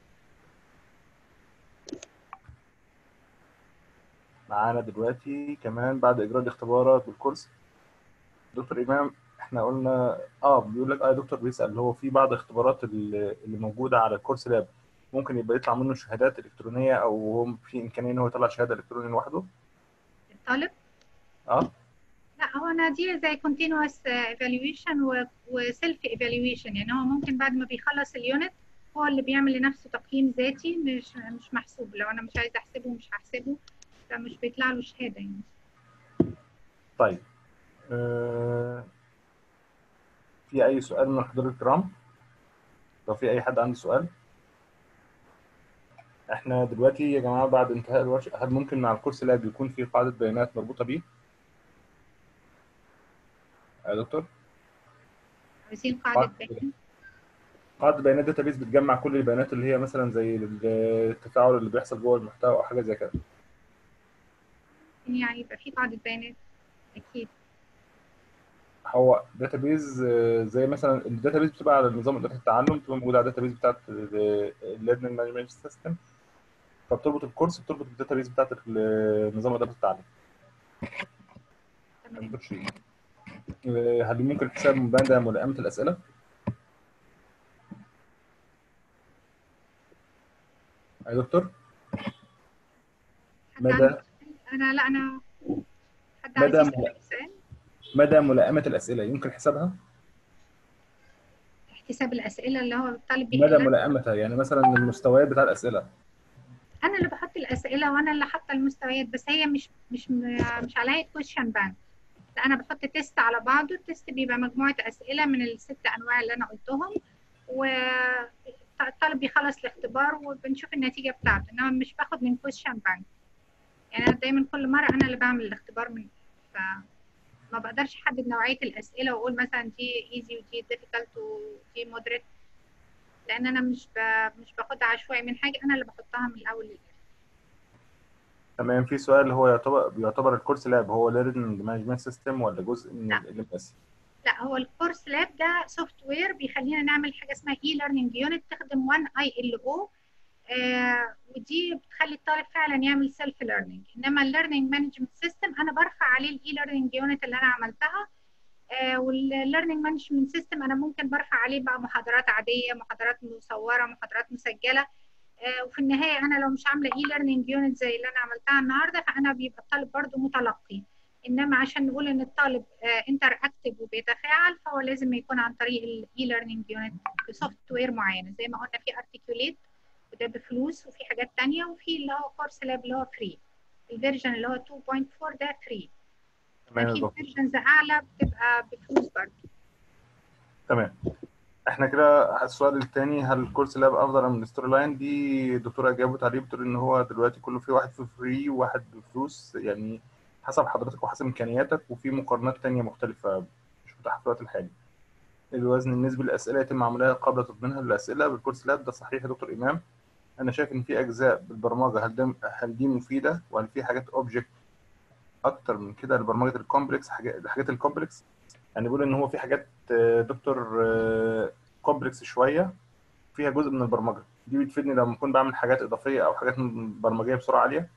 معانا دلوقتي كمان بعد اجراء الاختبارات بالكورس دكتور امام احنا قلنا اه بيقول لك اه يا دكتور بيسال اللي هو في بعض الاختبارات اللي اللي موجوده على الكورس لاب ممكن يبقى يطلع منه شهادات الكترونيه او هو في امكانيه ان هو يطلع شهاده الكترونيه لوحده الطالب اه لا هو انا دي زي continuous evaluation وسيلف evaluation يعني هو ممكن بعد ما بيخلص اليونت هو اللي بيعمل لنفسه تقييم ذاتي مش مش محسوب لو انا مش عايزه احسبه مش هحسبه فمش بيطلع له شهاده يعني طيب آه في اي سؤال من الحضور الكرام لو في اي حد عنده سؤال احنا دلوقتي يا جماعه بعد انتهاء الورشه هل ممكن مع الكورس لاب يكون في قاعده بيانات مربوطه بيه يا دكتور عايزين قاعده بيانات قاعده بيانات داتابيس بتجمع كل البيانات اللي هي مثلا زي التفاعل اللي بيحصل جوه المحتوى او حاجه زي كده يعني يبقى في قاعده بيانات اكيد هو داتابيز زي مثلا الداتابيز بتبقى على نظام اداره التعلم بتبقى موجوده على الداتابيز بتاعت الليرنينج مانجمنت سيستم فبتربط الكورس بتربط الداتابيز بتاعت نظام اداره التعلم تمام هل ممكن حساب مبادئ ملائمه الاسئله؟ يا دكتور حد مدى عنده سؤال؟ انا لا انا حد مدى عايز ملا- يسأل سؤال مدى ملائمه الاسئله يمكن حسابها؟ احتساب الاسئله اللي هو الطالب مدى بيحلها ملائمتها يعني مثلا المستويات بتاع الاسئله انا اللي بحط الاسئله وانا اللي حاطه المستويات بس هي مش مش مش على هيئه كويشن بانك لا انا بحط تيست على بعضه التيست بيبقى مجموعه اسئله من الست انواع اللي انا قلتهم والطالب بيخلص الاختبار وبنشوف النتيجه بتاعته انما مش باخد من كويشن بانك يعني انا دايما كل مره انا اللي بعمل الاختبار من فما بقدرش احدد نوعيه الاسئله واقول مثلا دي ايزي ودي ديفيكالت ودي مودريت لان انا مش ب... مش باخدها عشوائي من حاجه انا اللي بحطها من الاول للاخر تمام في سؤال هو يعتبر يعتبر الكورس لاب هو ليرنينج مانجمنت سيستم ولا جزء من لا. ال ام اس؟ لا هو الكورس لاب ده سوفت وير بيخلينا نعمل حاجه اسمها اي ليرنينج يونت تخدم 1 اي ال او ودي بتخلي الطالب فعلا يعمل سيلف ليرنينج انما الليرنينج مانجمنت سيستم انا برفع عليه الاي ليرنينج يونت اللي انا عملتها والليرنينج مانجمنت سيستم انا ممكن برفع عليه بقى محاضرات عاديه محاضرات مصوره محاضرات مسجله آه، وفي النهايه انا لو مش عامله اي ليرنينج يونت زي اللي انا عملتها النهارده فانا بيبقى الطالب برضو متلقي انما عشان نقول ان الطالب انتر اكتف وبيتفاعل فهو لازم يكون عن طريق الاي ليرنينج يونت بسوفت وير معينه زي ما قلنا في ارتكيوليت وده بفلوس وفي حاجات تانية وفي اللي هو كورس لاب اللي هو فري الفيرجن اللي هو 2.4 ده فري تمام يا اكيد دكتور فيرجنز اعلى بتبقى بفلوس برضه تمام احنا كده السؤال الثاني هل الكورس لاب افضل من الستوري لاين دي الدكتوره جاوبت عليه بتقول ان هو دلوقتي كله في واحد في فري وواحد بفلوس يعني حسب حضرتك وحسب امكانياتك وفي مقارنات تانية مختلفه مش متاحه في الوقت الحالي الوزن النسبي للاسئله يتم عملها قبل تضمينها للاسئله بالكورس لاب ده صحيح يا دكتور امام انا شايف ان في اجزاء بالبرمجه هل ده هل دي مفيده وهل في حاجات اوبجكت اكتر من كده لبرمجه الكومبلكس حاجات الحاجات الكومبلكس يعني بيقول ان هو في حاجات آه، دكتور آه، كومبلكس شويه فيها جزء من البرمجه دي بتفيدني لما اكون بعمل حاجات اضافيه او حاجات برمجيه بسرعه عاليه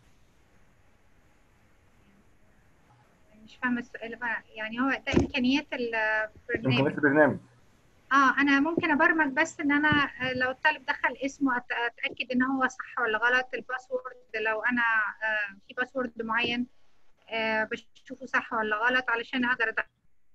مش فاهمه السؤال بقى يعني هو ده امكانيات البرنامج امكانيات البرنامج اه انا ممكن ابرمج بس ان انا آه، لو الطالب دخل اسمه أت- اتاكد ان هو صح ولا غلط الباسورد لو انا آه، في باسورد معين آه، بشوفه صح ولا غلط علشان اقدر ادخله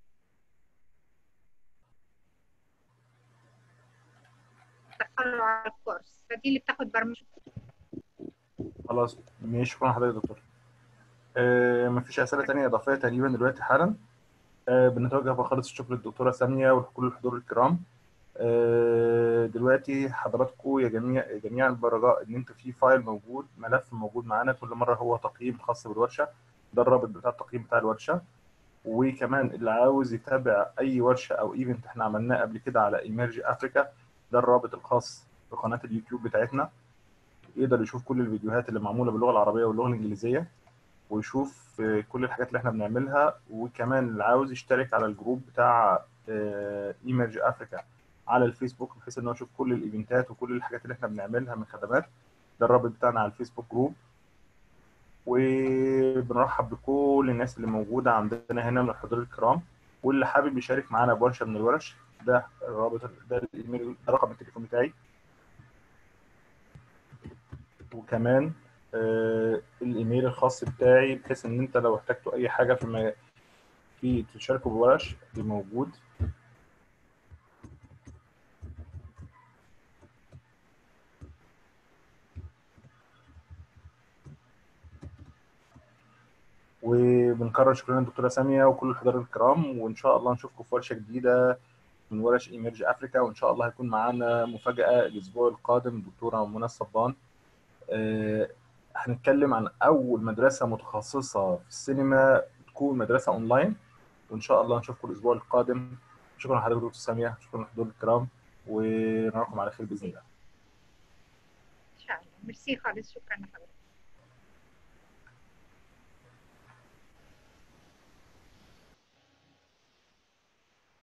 على الكورس فدي اللي بتاخد برمجه خلاص ماشي شكرا لحضرتك يا دكتور آه مفيش اسئله تانية اضافيه تقريبا دلوقتي حالا آه بنتوجه بخالص الشكر للدكتوره ساميه ولكل الحضور الكرام آه دلوقتي حضراتكم يا جميع جميعا برجاء ان انتوا في فايل موجود ملف موجود معانا كل مره هو تقييم خاص بالورشه ده الرابط بتاع التقييم بتاع الورشه وكمان اللي عاوز يتابع اي ورشه او ايفنت احنا عملناه قبل كده على ايمرج افريكا ده الرابط الخاص بقناه اليوتيوب بتاعتنا يقدر يشوف كل الفيديوهات اللي معموله باللغه العربيه واللغه الانجليزيه ويشوف كل الحاجات اللي احنا بنعملها وكمان اللي عاوز يشترك على الجروب بتاع ايمرج افريكا على الفيسبوك بحيث ان هو يشوف كل الايفنتات وكل الحاجات اللي احنا بنعملها من خدمات ده الرابط بتاعنا على الفيسبوك جروب وبنرحب بكل الناس اللي موجوده عندنا هنا من الحضور الكرام واللي حابب يشارك معانا بورشه من الورش ده الرابط ده الايميل ده رقم التليفون بتاعي وكمان آه الايميل الخاص بتاعي بحيث ان انت لو احتجتوا اي حاجه في ما في تشاركوا بورش موجود وبنكرر شكرنا للدكتوره ساميه وكل الحضور الكرام وان شاء الله نشوفكم في ورشه جديده من ورش ايمرج افريكا وان شاء الله هيكون معانا مفاجاه الاسبوع القادم الدكتوره منى الصبان أه هنتكلم عن اول مدرسه متخصصه في السينما تكون مدرسه اونلاين وان شاء الله نشوفكم الاسبوع القادم شكرا لحضرتك دكتور ساميه شكرا للحضور الكرام ونراكم على خير باذن الله ان شاء الله ميرسي خالص شكرا لحضرتك